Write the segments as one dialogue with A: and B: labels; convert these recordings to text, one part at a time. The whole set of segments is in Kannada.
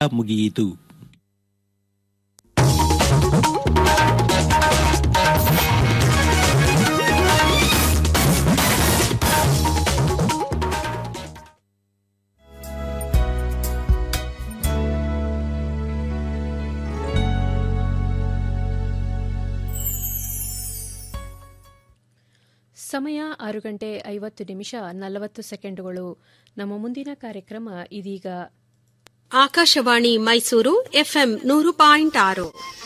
A: ಮುಗಿಯಿತು
B: ಸಮಯ ಆರು ಗಂಟೆ ಐವತ್ತು ನಿಮಿಷ ನಲವತ್ತು ಸೆಕೆಂಡುಗಳು ನಮ್ಮ ಮುಂದಿನ ಕಾರ್ಯಕ್ರಮ ಇದೀಗ
C: ಆಕಾಶವಾಣಿ ಮೈಸೂರು ಎಫ್ಎಂ ನೂರು ಪಾಯಿಂಟ್ ಆರು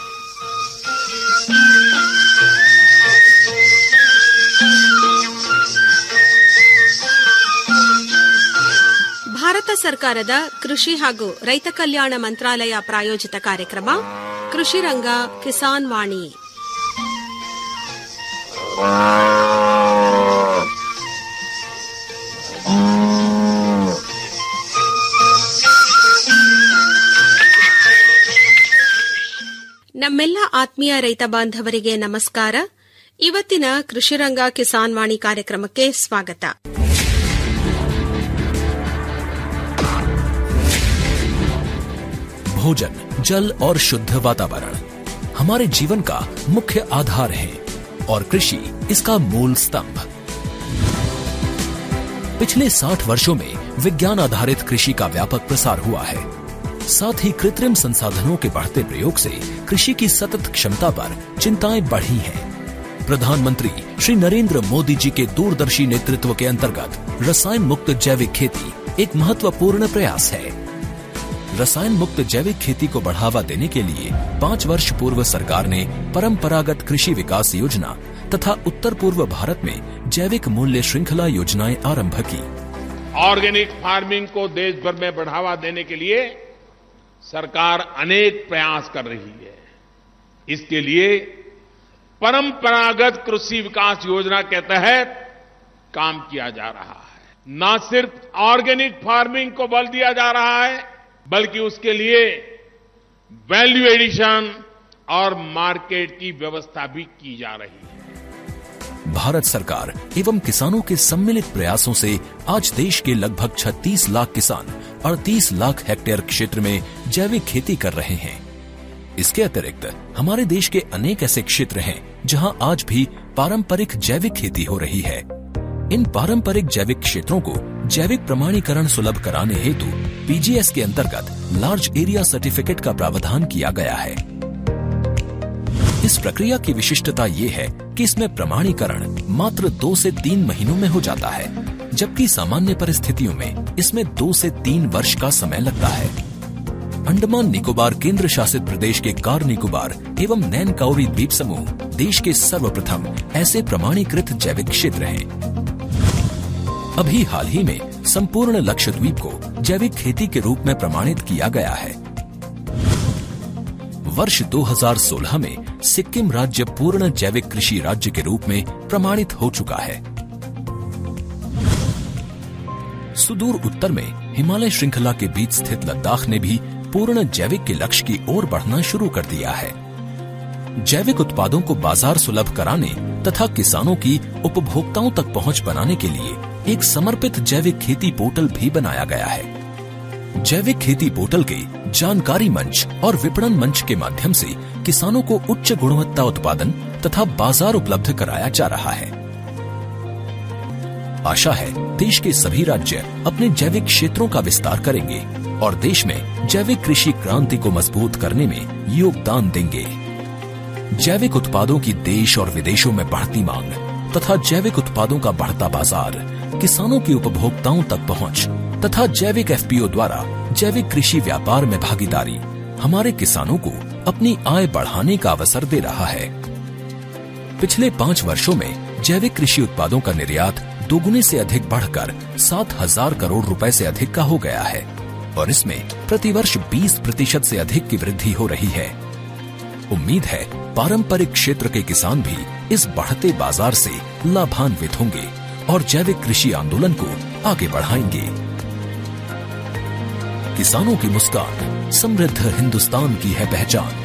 C: ಭಾರತ ಸರ್ಕಾರದ ಕೃಷಿ ಹಾಗೂ ರೈತ ಕಲ್ಯಾಣ ಮಂತ್ರಾಲಯ ಪ್ರಾಯೋಜಿತ ಕಾರ್ಯಕ್ರಮ ಕೃಷಿ ರಂಗ ಕಿಸಾನ್ ವಾಣಿ ನಮ್ಮೆಲ್ಲ ಆತ್ಮೀಯ ರೈತ ಬಾಂಧವರಿಗೆ ನಮಸ್ಕಾರ ಇವತ್ತಿನ ಕೃಷಿರಂಗ ಕಿಸಾನ್ ವಾಣಿ ಕಾರ್ಯಕ್ರಮಕ್ಕೆ ಸ್ವಾಗತ
D: भोजन जल और शुद्ध वातावरण हमारे जीवन का मुख्य आधार है और कृषि इसका मूल स्तंभ पिछले 60 वर्षों में विज्ञान आधारित कृषि का व्यापक प्रसार हुआ है साथ ही कृत्रिम संसाधनों के बढ़ते प्रयोग से कृषि की सतत क्षमता पर चिंताएं बढ़ी हैं। प्रधानमंत्री श्री नरेंद्र मोदी जी के दूरदर्शी नेतृत्व के अंतर्गत रसायन मुक्त जैविक खेती एक महत्वपूर्ण प्रयास है रसायन मुक्त जैविक खेती को बढ़ावा देने के लिए पाँच वर्ष पूर्व सरकार ने परंपरागत कृषि विकास योजना तथा उत्तर पूर्व भारत में जैविक मूल्य श्रृंखला योजनाएं आरंभ की
E: ऑर्गेनिक फार्मिंग को देश भर में बढ़ावा देने के लिए सरकार अनेक प्रयास कर रही है इसके लिए परंपरागत कृषि विकास योजना के तहत काम किया जा रहा है न सिर्फ ऑर्गेनिक फार्मिंग को बल दिया जा रहा है बल्कि उसके लिए वैल्यू एडिशन और मार्केट की व्यवस्था भी की जा रही है
D: भारत सरकार एवं किसानों के सम्मिलित प्रयासों से आज देश के लगभग 36 लाख किसान 38 लाख हेक्टेयर क्षेत्र में जैविक खेती कर रहे हैं इसके अतिरिक्त हमारे देश के अनेक ऐसे क्षेत्र हैं जहां आज भी पारंपरिक जैविक खेती हो रही है इन पारंपरिक जैविक क्षेत्रों को जैविक प्रमाणीकरण सुलभ कराने हेतु पीजीएस के अंतर्गत लार्ज एरिया सर्टिफिकेट का प्रावधान किया गया है इस प्रक्रिया की विशिष्टता ये है कि इसमें प्रमाणीकरण मात्र दो से तीन महीनों में हो जाता है जबकि सामान्य परिस्थितियों में इसमें दो से तीन वर्ष का समय लगता है अंडमान निकोबार केंद्र शासित प्रदेश के कार निकोबार एवं नैन काउरी द्वीप समूह देश के सर्वप्रथम ऐसे प्रमाणीकृत जैविक क्षेत्र हैं अभी हाल ही में संपूर्ण लक्षद्वीप को जैविक खेती के रूप में प्रमाणित किया गया है वर्ष 2016 में सिक्किम राज्य पूर्ण जैविक कृषि राज्य के रूप में प्रमाणित हो चुका है सुदूर उत्तर में हिमालय श्रृंखला के बीच स्थित लद्दाख ने भी पूर्ण जैविक के लक्ष्य की ओर बढ़ना शुरू कर दिया है जैविक उत्पादों को बाजार सुलभ कराने तथा किसानों की उपभोक्ताओं तक पहुंच बनाने के लिए एक समर्पित जैविक खेती पोर्टल भी बनाया गया है जैविक खेती पोर्टल के जानकारी मंच और विपणन मंच के माध्यम से किसानों को उच्च गुणवत्ता उत्पादन तथा बाजार उपलब्ध कराया जा रहा है आशा है देश के सभी राज्य अपने जैविक क्षेत्रों का विस्तार करेंगे और देश में जैविक कृषि क्रांति को मजबूत करने में योगदान देंगे जैविक उत्पादों की देश और विदेशों में बढ़ती मांग तथा जैविक उत्पादों का बढ़ता बाजार किसानों की उपभोक्ताओं तक पहुंच तथा जैविक एफपीओ द्वारा जैविक कृषि व्यापार में भागीदारी हमारे किसानों को अपनी आय बढ़ाने का अवसर दे रहा है पिछले पाँच वर्षों में जैविक कृषि उत्पादों का निर्यात दोगुने से अधिक बढ़कर सात हजार करोड़ रुपए से अधिक का हो गया है और इसमें प्रतिवर्ष 20 प्रतिशत से अधिक की वृद्धि हो रही है उम्मीद है पारंपरिक क्षेत्र के किसान भी इस बढ़ते बाजार से लाभान्वित होंगे और जैविक कृषि आंदोलन को आगे बढ़ाएंगे किसानों की मुस्कान समृद्ध हिंदुस्तान की है पहचान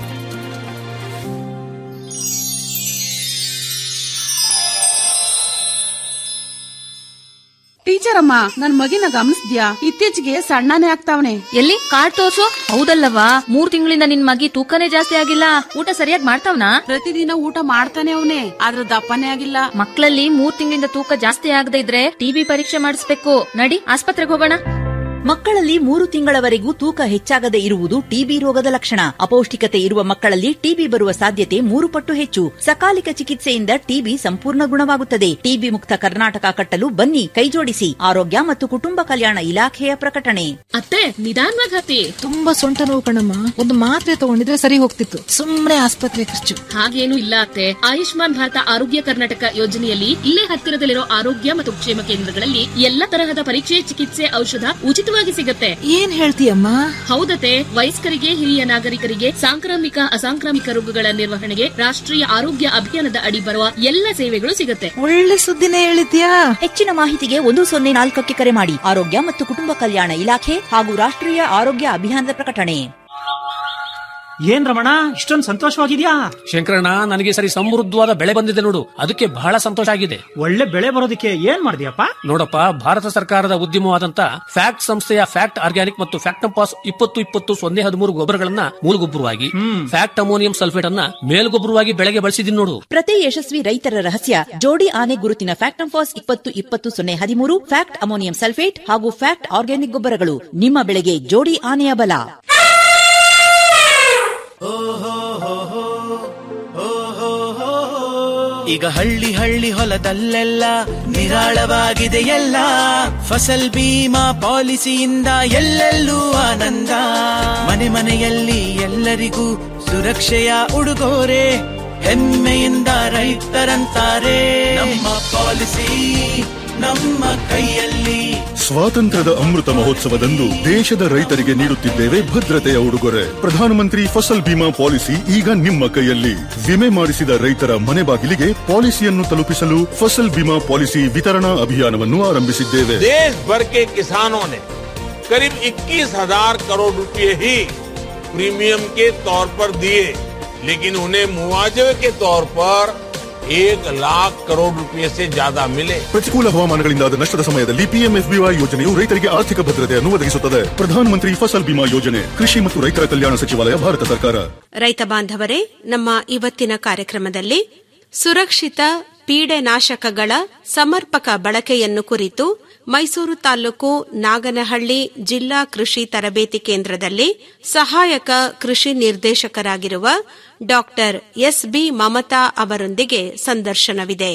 F: टीचर
A: ಟೀಚರ್ ಅಮ್ಮ ನನ್ ಮಗಿನ ಗಮನಿಸ್ದ್ಯಾ ಇತ್ತೀಚೆಗೆ ಸಣ್ಣನೇ ಆಗ್ತಾವನೆ
F: ಎಲ್ಲಿ ಕಾರ್ಡ್ ತೋರ್ಸು ಹೌದಲ್ಲವಾ ಮೂರ್ ತಿಂಗಳಿಂದ ನಿನ್ ಮಗಿ ತೂಕನೇ ಜಾಸ್ತಿ ಆಗಿಲ್ಲ ಊಟ ಸರಿಯಾಗಿ ಮಾಡ್ತಾವ್ನಾ
A: ಪ್ರತಿದಿನ ಊಟ ಮಾಡ್ತಾನೆ ಅವನೇ ಆದ್ರ ದಪ್ಪನೇ ಆಗಿಲ್ಲ
F: ಮಕ್ಕಳಲ್ಲಿ ಮೂರ್ ತಿಂಗಳಿಂದ ತೂಕ ಜಾಸ್ತಿ ಆಗದೆ ಇದ್ರೆ ಟಿಬಿ ಪರೀಕ್ಷೆ ಮಾಡಿಸ್ಬೇಕು ನಡಿ ಆಸ್ಪತ್ರೆಗೆ ಹೋಗೋಣ
G: ಮಕ್ಕಳಲ್ಲಿ ಮೂರು ತಿಂಗಳವರೆಗೂ ತೂಕ ಹೆಚ್ಚಾಗದೆ ಇರುವುದು ಟಿಬಿ ರೋಗದ ಲಕ್ಷಣ ಅಪೌಷ್ಟಿಕತೆ ಇರುವ ಮಕ್ಕಳಲ್ಲಿ ಟಿಬಿ ಬರುವ ಸಾಧ್ಯತೆ ಮೂರು ಪಟ್ಟು ಹೆಚ್ಚು ಸಕಾಲಿಕ ಚಿಕಿತ್ಸೆಯಿಂದ ಟಿಬಿ ಸಂಪೂರ್ಣ ಗುಣವಾಗುತ್ತದೆ ಟಿಬಿ ಮುಕ್ತ ಕರ್ನಾಟಕ ಕಟ್ಟಲು ಬನ್ನಿ ಕೈಜೋಡಿಸಿ ಆರೋಗ್ಯ ಮತ್ತು ಕುಟುಂಬ ಕಲ್ಯಾಣ ಇಲಾಖೆಯ ಪ್ರಕಟಣೆ
H: ಅತ್ತೆ ನಿಧಾನವಾಗಿ ಹತ್ತಿ
I: ತುಂಬಾ ಸೊಂಟ ನೋವು ಕಣಮ್ಮ ಒಂದು ಮಾತ್ರೆ ತಗೊಂಡಿದ್ರೆ ಸರಿ ಹೋಗ್ತಿತ್ತು ಸುಮ್ನೆ ಆಸ್ಪತ್ರೆ ಖರ್ಚು
H: ಹಾಗೇನು ಇಲ್ಲ ಅತ್ತೆ ಆಯುಷ್ಮಾನ್ ಭಾರತ ಆರೋಗ್ಯ ಕರ್ನಾಟಕ ಯೋಜನೆಯಲ್ಲಿ ಇಲ್ಲೇ ಹತ್ತಿರದಲ್ಲಿರೋ ಆರೋಗ್ಯ ಮತ್ತು ಕ್ಷೇಮ ಕೇಂದ್ರಗಳಲ್ಲಿ ಎಲ್ಲ ತರಹದ ಪರೀಕ್ಷೆ ಚಿಕಿತ್ಸೆ ಔಷಧ ಉಚಿತವಾಗಿ ಸಿಗುತ್ತೆ
I: ಏನ್ ಹೇಳ್ತೀಯಮ್ಮ
H: ಹೌದತೆ ವಯಸ್ಕರಿಗೆ ಹಿರಿಯ ನಾಗರಿಕರಿಗೆ ಸಾಂಕ್ರಾಮಿಕ ಅಸಾಂಕ್ರಾಮಿಕ ರೋಗಗಳ ನಿರ್ವಹಣೆಗೆ ರಾಷ್ಟ್ರೀಯ ಆರೋಗ್ಯ ಅಭಿಯಾನದ ಅಡಿ ಬರುವ ಎಲ್ಲ ಸೇವೆಗಳು ಸಿಗುತ್ತೆ
I: ಒಳ್ಳೆ ಸುದ್ದಿನೇ ಹೇಳಿದ್ಯಾ
G: ಹೆಚ್ಚಿನ ಮಾಹಿತಿಗೆ ಒಂದು ಸೊನ್ನೆ ನಾಲ್ಕಕ್ಕೆ ಕರೆ ಮಾಡಿ ಆರೋಗ್ಯ ಮತ್ತು ಕುಟುಂಬ ಕಲ್ಯಾಣ ಇಲಾಖೆ ಹಾಗೂ ರಾಷ್ಟ್ರೀಯ ಆರೋಗ್ಯ ಅಭಿಯಾನದ ಪ್ರಕಟಣೆ
J: ಏನ್ ರಮಣ ಇಷ್ಟೊಂದು ಸಂತೋಷವಾಗಿದ್ಯಾ
K: ಶಂಕರಣ್ಣ ನನಗೆ ಸರಿ ಸಮೃದ್ಧವಾದ ಬೆಳೆ ಬಂದಿದೆ ನೋಡು ಅದಕ್ಕೆ ಬಹಳ ಸಂತೋಷ ಆಗಿದೆ
J: ಒಳ್ಳೆ ಬೆಳೆ ಬರೋದಕ್ಕೆ ಏನ್ ಮಾಡಿದ್ಯಪ್ಪ
K: ನೋಡಪ್ಪ ಭಾರತ ಸರ್ಕಾರದ ಉದ್ಯಮವಾದಂತ ಫ್ಯಾಕ್ಟ್ ಸಂಸ್ಥೆಯ ಫ್ಯಾಕ್ಟ್ ಆರ್ಗ್ಯಾನಿಕ್ ಮತ್ತು ಫ್ಯಾಕ್ಟಂಪಾಸ್ ಇಪ್ಪತ್ತು ಇಪ್ಪತ್ತು ಸೊನ್ನೆ ಹದಿಮೂರು ಗೊಬ್ಬರಗಳನ್ನ ಮೂಲಗೊಬ್ಬರವಾಗಿ ಫ್ಯಾಕ್ಟ್ ಅಮೋನಿಯಂ ಸಲ್ಫೇಟ್ ಅನ್ನ ಮೇಲ್ಗೊಬ್ಬರವಾಗಿ ಬೆಳೆಗೆ ಬಳಸಿದೀನಿ ನೋಡು
G: ಪ್ರತಿ ಯಶಸ್ವಿ ರೈತರ ರಹಸ್ಯ ಜೋಡಿ ಆನೆ ಗುರುತಿನ ಫ್ಯಾಕ್ಟಂಫಾಸ್ ಇಪ್ಪತ್ತು ಇಪ್ಪತ್ತು ಸೊನ್ನೆ ಹದಿಮೂರು ಫ್ಯಾಕ್ಟ್ ಅಮೋನಿಯಂ ಸಲ್ಫೇಟ್ ಹಾಗೂ ಫ್ಯಾಕ್ಟ್ ಆರ್ಗ್ಯಾನಿಕ್ ಗೊಬ್ಬರಗಳು ನಿಮ್ಮ ಬೆಳೆಗೆ ಜೋಡಿ ಆನೆಯ ಬಲ
L: ಈಗ ಹಳ್ಳಿ ಹಳ್ಳಿ ಹೊಲದಲ್ಲೆಲ್ಲ ನಿರಾಳವಾಗಿದೆ ಎಲ್ಲ ಫಸಲ್ ಬೀಮಾ ಪಾಲಿಸಿಯಿಂದ ಎಲ್ಲೆಲ್ಲೂ ಆನಂದ ಮನೆ ಮನೆಯಲ್ಲಿ ಎಲ್ಲರಿಗೂ ಸುರಕ್ಷೆಯ ಉಡುಗೊರೆ ಹೆಮ್ಮೆಯಿಂದ ರೈತರಂತಾರೆ ನಮ್ಮ ಪಾಲಿಸಿ ನಮ್ಮ ಕೈಯಲ್ಲಿ
M: ಸ್ವಾತಂತ್ರ್ಯದ ಅಮೃತ ಮಹೋತ್ಸವದಂದು ದೇಶದ ರೈತರಿಗೆ ನೀಡುತ್ತಿದ್ದೇವೆ ಭದ್ರತೆಯ ಉಡುಗೊರೆ ಪ್ರಧಾನಮಂತ್ರಿ ಫಸಲ್ ಬಿಮಾ ಪಾಲಿಸಿ ಈಗ ನಿಮ್ಮ ಕೈಯಲ್ಲಿ ವಿಮೆ ಮಾಡಿಸಿದ ರೈತರ ಮನೆ ಬಾಗಿಲಿಗೆ ಪಾಲಿಸಿಯನ್ನು ತಲುಪಿಸಲು ಫಸಲ್ ಬಿಮಾ ಪಾಲಿಸಿ ವಿತರಣಾ ಅಭಿಯಾನವನ್ನು ಆರಂಭಿಸಿದ್ದೇವೆ
E: देश भर के किसानों ने करीब 21,000 करोड़ रुपए ही प्रीमियम के तौर पर दिए लेकिन उन्हें मुआवजे के तौर पर एक लाख करोड़ रुपए से ज्यादा मिले
M: ಪ್ರತಿಕೂಲ ಹವಾಮಾನಗಳಿಂದಾದ ನಷ್ಟದ ಸಮಯದಲ್ಲಿ ಪಿಎಂಎಫ್ಬಿವೈ ಯೋಜನೆಯು ರೈತರಿಗೆ ಆರ್ಥಿಕ ಭದ್ರತೆಯನ್ನು ಒದಗಿಸುತ್ತದೆ ಪ್ರಧಾನಮಂತ್ರಿ ಫಸಲ್ ಬಿಮಾ ಯೋಜನೆ ಕೃಷಿ ಮತ್ತು ರೈತರ ಕಲ್ಯಾಣ ಸಚಿವಾಲಯ ಭಾರತ ಸರ್ಕಾರ
C: ರೈತ ಬಾಂಧವರೇ ನಮ್ಮ ಇವತ್ತಿನ ಕಾರ್ಯಕ್ರಮದಲ್ಲಿ ಸುರಕ್ಷಿತ ಪೀಡೆನಾಶಕಗಳ ಸಮರ್ಪಕ ಬಳಕೆಯನ್ನು ಕುರಿತು ಮೈಸೂರು ತಾಲೂಕು ನಾಗನಹಳ್ಳಿ ಜಿಲ್ಲಾ ಕೃಷಿ ತರಬೇತಿ ಕೇಂದ್ರದಲ್ಲಿ ಸಹಾಯಕ ಕೃಷಿ ನಿರ್ದೇಶಕರಾಗಿರುವ ಡಾಕ್ಟರ್ ಎಸ್ಬಿ ಮಮತಾ ಅವರೊಂದಿಗೆ ಸಂದರ್ಶನವಿದೆ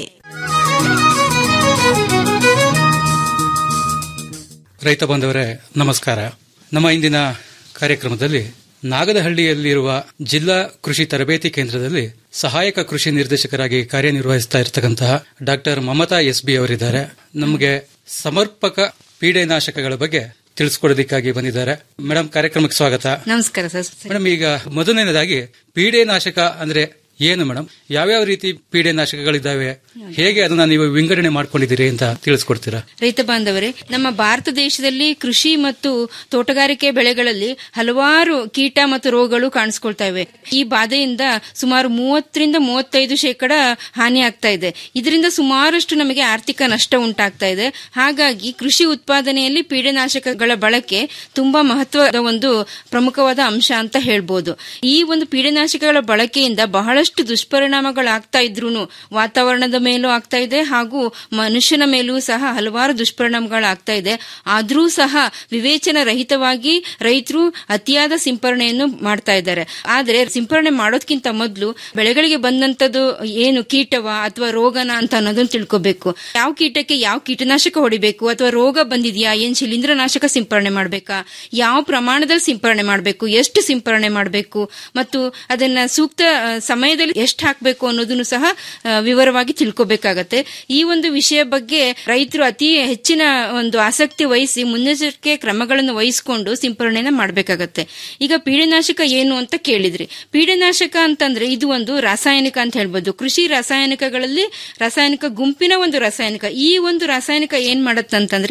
N: ರೈತ ಬಾಂಧವರೇ ನಮಸ್ಕಾರ ನಮ್ಮ ಇಂದಿನ ಕಾರ್ಯಕ್ರಮದಲ್ಲಿ ನಾಗದಹಳ್ಳಿಯಲ್ಲಿರುವ ಜಿಲ್ಲಾ ಕೃಷಿ ತರಬೇತಿ ಕೇಂದ್ರದಲ್ಲಿ ಸಹಾಯಕ ಕೃಷಿ ನಿರ್ದೇಶಕರಾಗಿ ಕಾರ್ಯನಿರ್ವಹಿಸ್ತಾ ಇರತಕ್ಕಂತಹ ಡಾಕ್ಟರ್ ಮಮತಾ ಎಸ್ ಬಿ ಅವರಿದ್ದಾರೆ ನಮಗೆ ಸಮರ್ಪಕ ಪೀಡೆನಾಶಕಗಳ ಬಗ್ಗೆ ತಿಳಿಸ್ಕೊಡೋದಕ್ಕಾಗಿ ಬಂದಿದ್ದಾರೆ ಮೇಡಮ್ ಕಾರ್ಯಕ್ರಮಕ್ಕೆ ಸ್ವಾಗತ
O: ನಮಸ್ಕಾರ ಸರ್
N: ಮೇಡಮ್ ಈಗ ಮೊದಲನೇದಾಗಿ ಪೀಡೆನಾಶಕ ಅಂದ್ರೆ ಏನು ಮೇಡಮ್ ಯಾವ್ಯಾವ ರೀತಿ ಪೀಡೆನಾಶಕಗಳಿದ್ದಾವೆ ಹೇಗೆ ಅದನ್ನ ನೀವು ವಿಂಗಡಣೆ ಮಾಡ್ಕೊಂಡಿದ್ದೀರಿ ಅಂತ ತಿಳಿಸ್ಕೊಡ್ತೀರಾ
O: ರೈತ ಬಾಂಧವರೇ ನಮ್ಮ ಭಾರತ ದೇಶದಲ್ಲಿ ಕೃಷಿ ಮತ್ತು ತೋಟಗಾರಿಕೆ ಬೆಳೆಗಳಲ್ಲಿ ಹಲವಾರು ಕೀಟ ಮತ್ತು ರೋಗಗಳು ಕಾಣಿಸ್ಕೊಳ್ತಾ ಇವೆ ಈ ಬಾಧೆಯಿಂದ ಸುಮಾರು ಮೂವತ್ತರಿಂದ ಮೂವತ್ತೈದು ಶೇಕಡ ಹಾನಿ ಆಗ್ತಾ ಇದೆ ಇದರಿಂದ ಸುಮಾರಷ್ಟು ನಮಗೆ ಆರ್ಥಿಕ ನಷ್ಟ ಉಂಟಾಗ್ತಾ ಇದೆ ಹಾಗಾಗಿ ಕೃಷಿ ಉತ್ಪಾದನೆಯಲ್ಲಿ ಪೀಡನಾಶಕಗಳ ಬಳಕೆ ತುಂಬಾ ಮಹತ್ವದ ಒಂದು ಪ್ರಮುಖವಾದ ಅಂಶ ಅಂತ ಹೇಳ್ಬೋದು ಈ ಒಂದು ಪೀಡನಾಶಕಗಳ ಬಳಕೆಯಿಂದ ಬಹಳಷ್ಟು ದುಷ್ಪರಿಣಾಮಗಳಾಗ್ತಾ ಇದ್ರು ವಾತಾವರಣದ ಮೇಲೂ ಆಗ್ತಾ ಇದೆ ಹಾಗೂ ಮನುಷ್ಯನ ಮೇಲೂ ಸಹ ಹಲವಾರು ದುಷ್ಪರಿಣಾಮಗಳಾಗ್ತಾ ಇದೆ ಆದ್ರೂ ಸಹ ವಿವೇಚನ ರಹಿತವಾಗಿ ರೈತರು ಅತಿಯಾದ ಸಿಂಪರಣೆಯನ್ನು ಮಾಡ್ತಾ ಇದ್ದಾರೆ ಆದ್ರೆ ಸಿಂಪರಣೆ ಮಾಡೋದ್ಕಿಂತ ಮೊದಲು ಬೆಳೆಗಳಿಗೆ ಬಂದಂತದ್ದು ಏನು ಕೀಟವ ಅಥವಾ ರೋಗನ ಅಂತ ಅನ್ನೋದನ್ನ ತಿಳ್ಕೋಬೇಕು ಯಾವ ಕೀಟಕ್ಕೆ ಯಾವ ಕೀಟನಾಶಕ ಹೊಡಿಬೇಕು ಅಥವಾ ರೋಗ ಬಂದಿದ್ಯಾ ಏನ್ ಶಿಲೀಂಧ್ರನಾಶಕ ಸಿಂಪರಣೆ ಮಾಡಬೇಕಾ ಯಾವ ಪ್ರಮಾಣದಲ್ಲಿ ಸಿಂಪರಣೆ ಮಾಡಬೇಕು ಎಷ್ಟು ಸಿಂಪರಣೆ ಮಾಡಬೇಕು ಮತ್ತು ಅದನ್ನ ಸೂಕ್ತ ಆ, ಸಮಯದಲ್ಲಿ ಎಷ್ಟು ಹಾಕಬೇಕು ಅನ್ನೋದನ್ನು ಸಹ ಆ, ವಿವರವಾಗಿ ತಿಳ್ಕೋಬೇಕಾಗತ್ತೆ ಈ ಒಂದು ವಿಷಯ ಬಗ್ಗೆ ರೈತರು ಅತಿ ಹೆಚ್ಚಿನ ಒಂದು ಆಸಕ್ತಿ ವಹಿಸಿ ಮುನ್ನೆಚ್ಚರಿಕೆ ಕ್ರಮಗಳನ್ನು ವಹಿಸಿಕೊಂಡು ಸಿಂಪರಣೆನ ಮಾಡಬೇಕಾಗತ್ತೆ ಈಗ ಪೀಡನಾಶಕ ಏನು ಅಂತ ಕೇಳಿದ್ರಿ ಪೀಡನಾಶಕ ಅಂತಂದ್ರೆ ಇದು ಒಂದು ರಾಸಾಯನಿಕ ಅಂತ ಹೇಳ್ಬೋದು ಕೃಷಿ ರಾಸಾಯನಿಕಗಳಲ್ಲಿ ರಾಸಾಯನಿಕ ಗುಂಪಿನ ಒಂದು ರಾಸಾಯನಿಕ ಈ ಒಂದು ರಾಸಾಯನಿಕ ಏನ್ ಮಾಡತ್ತಂತಂದ್ರೆ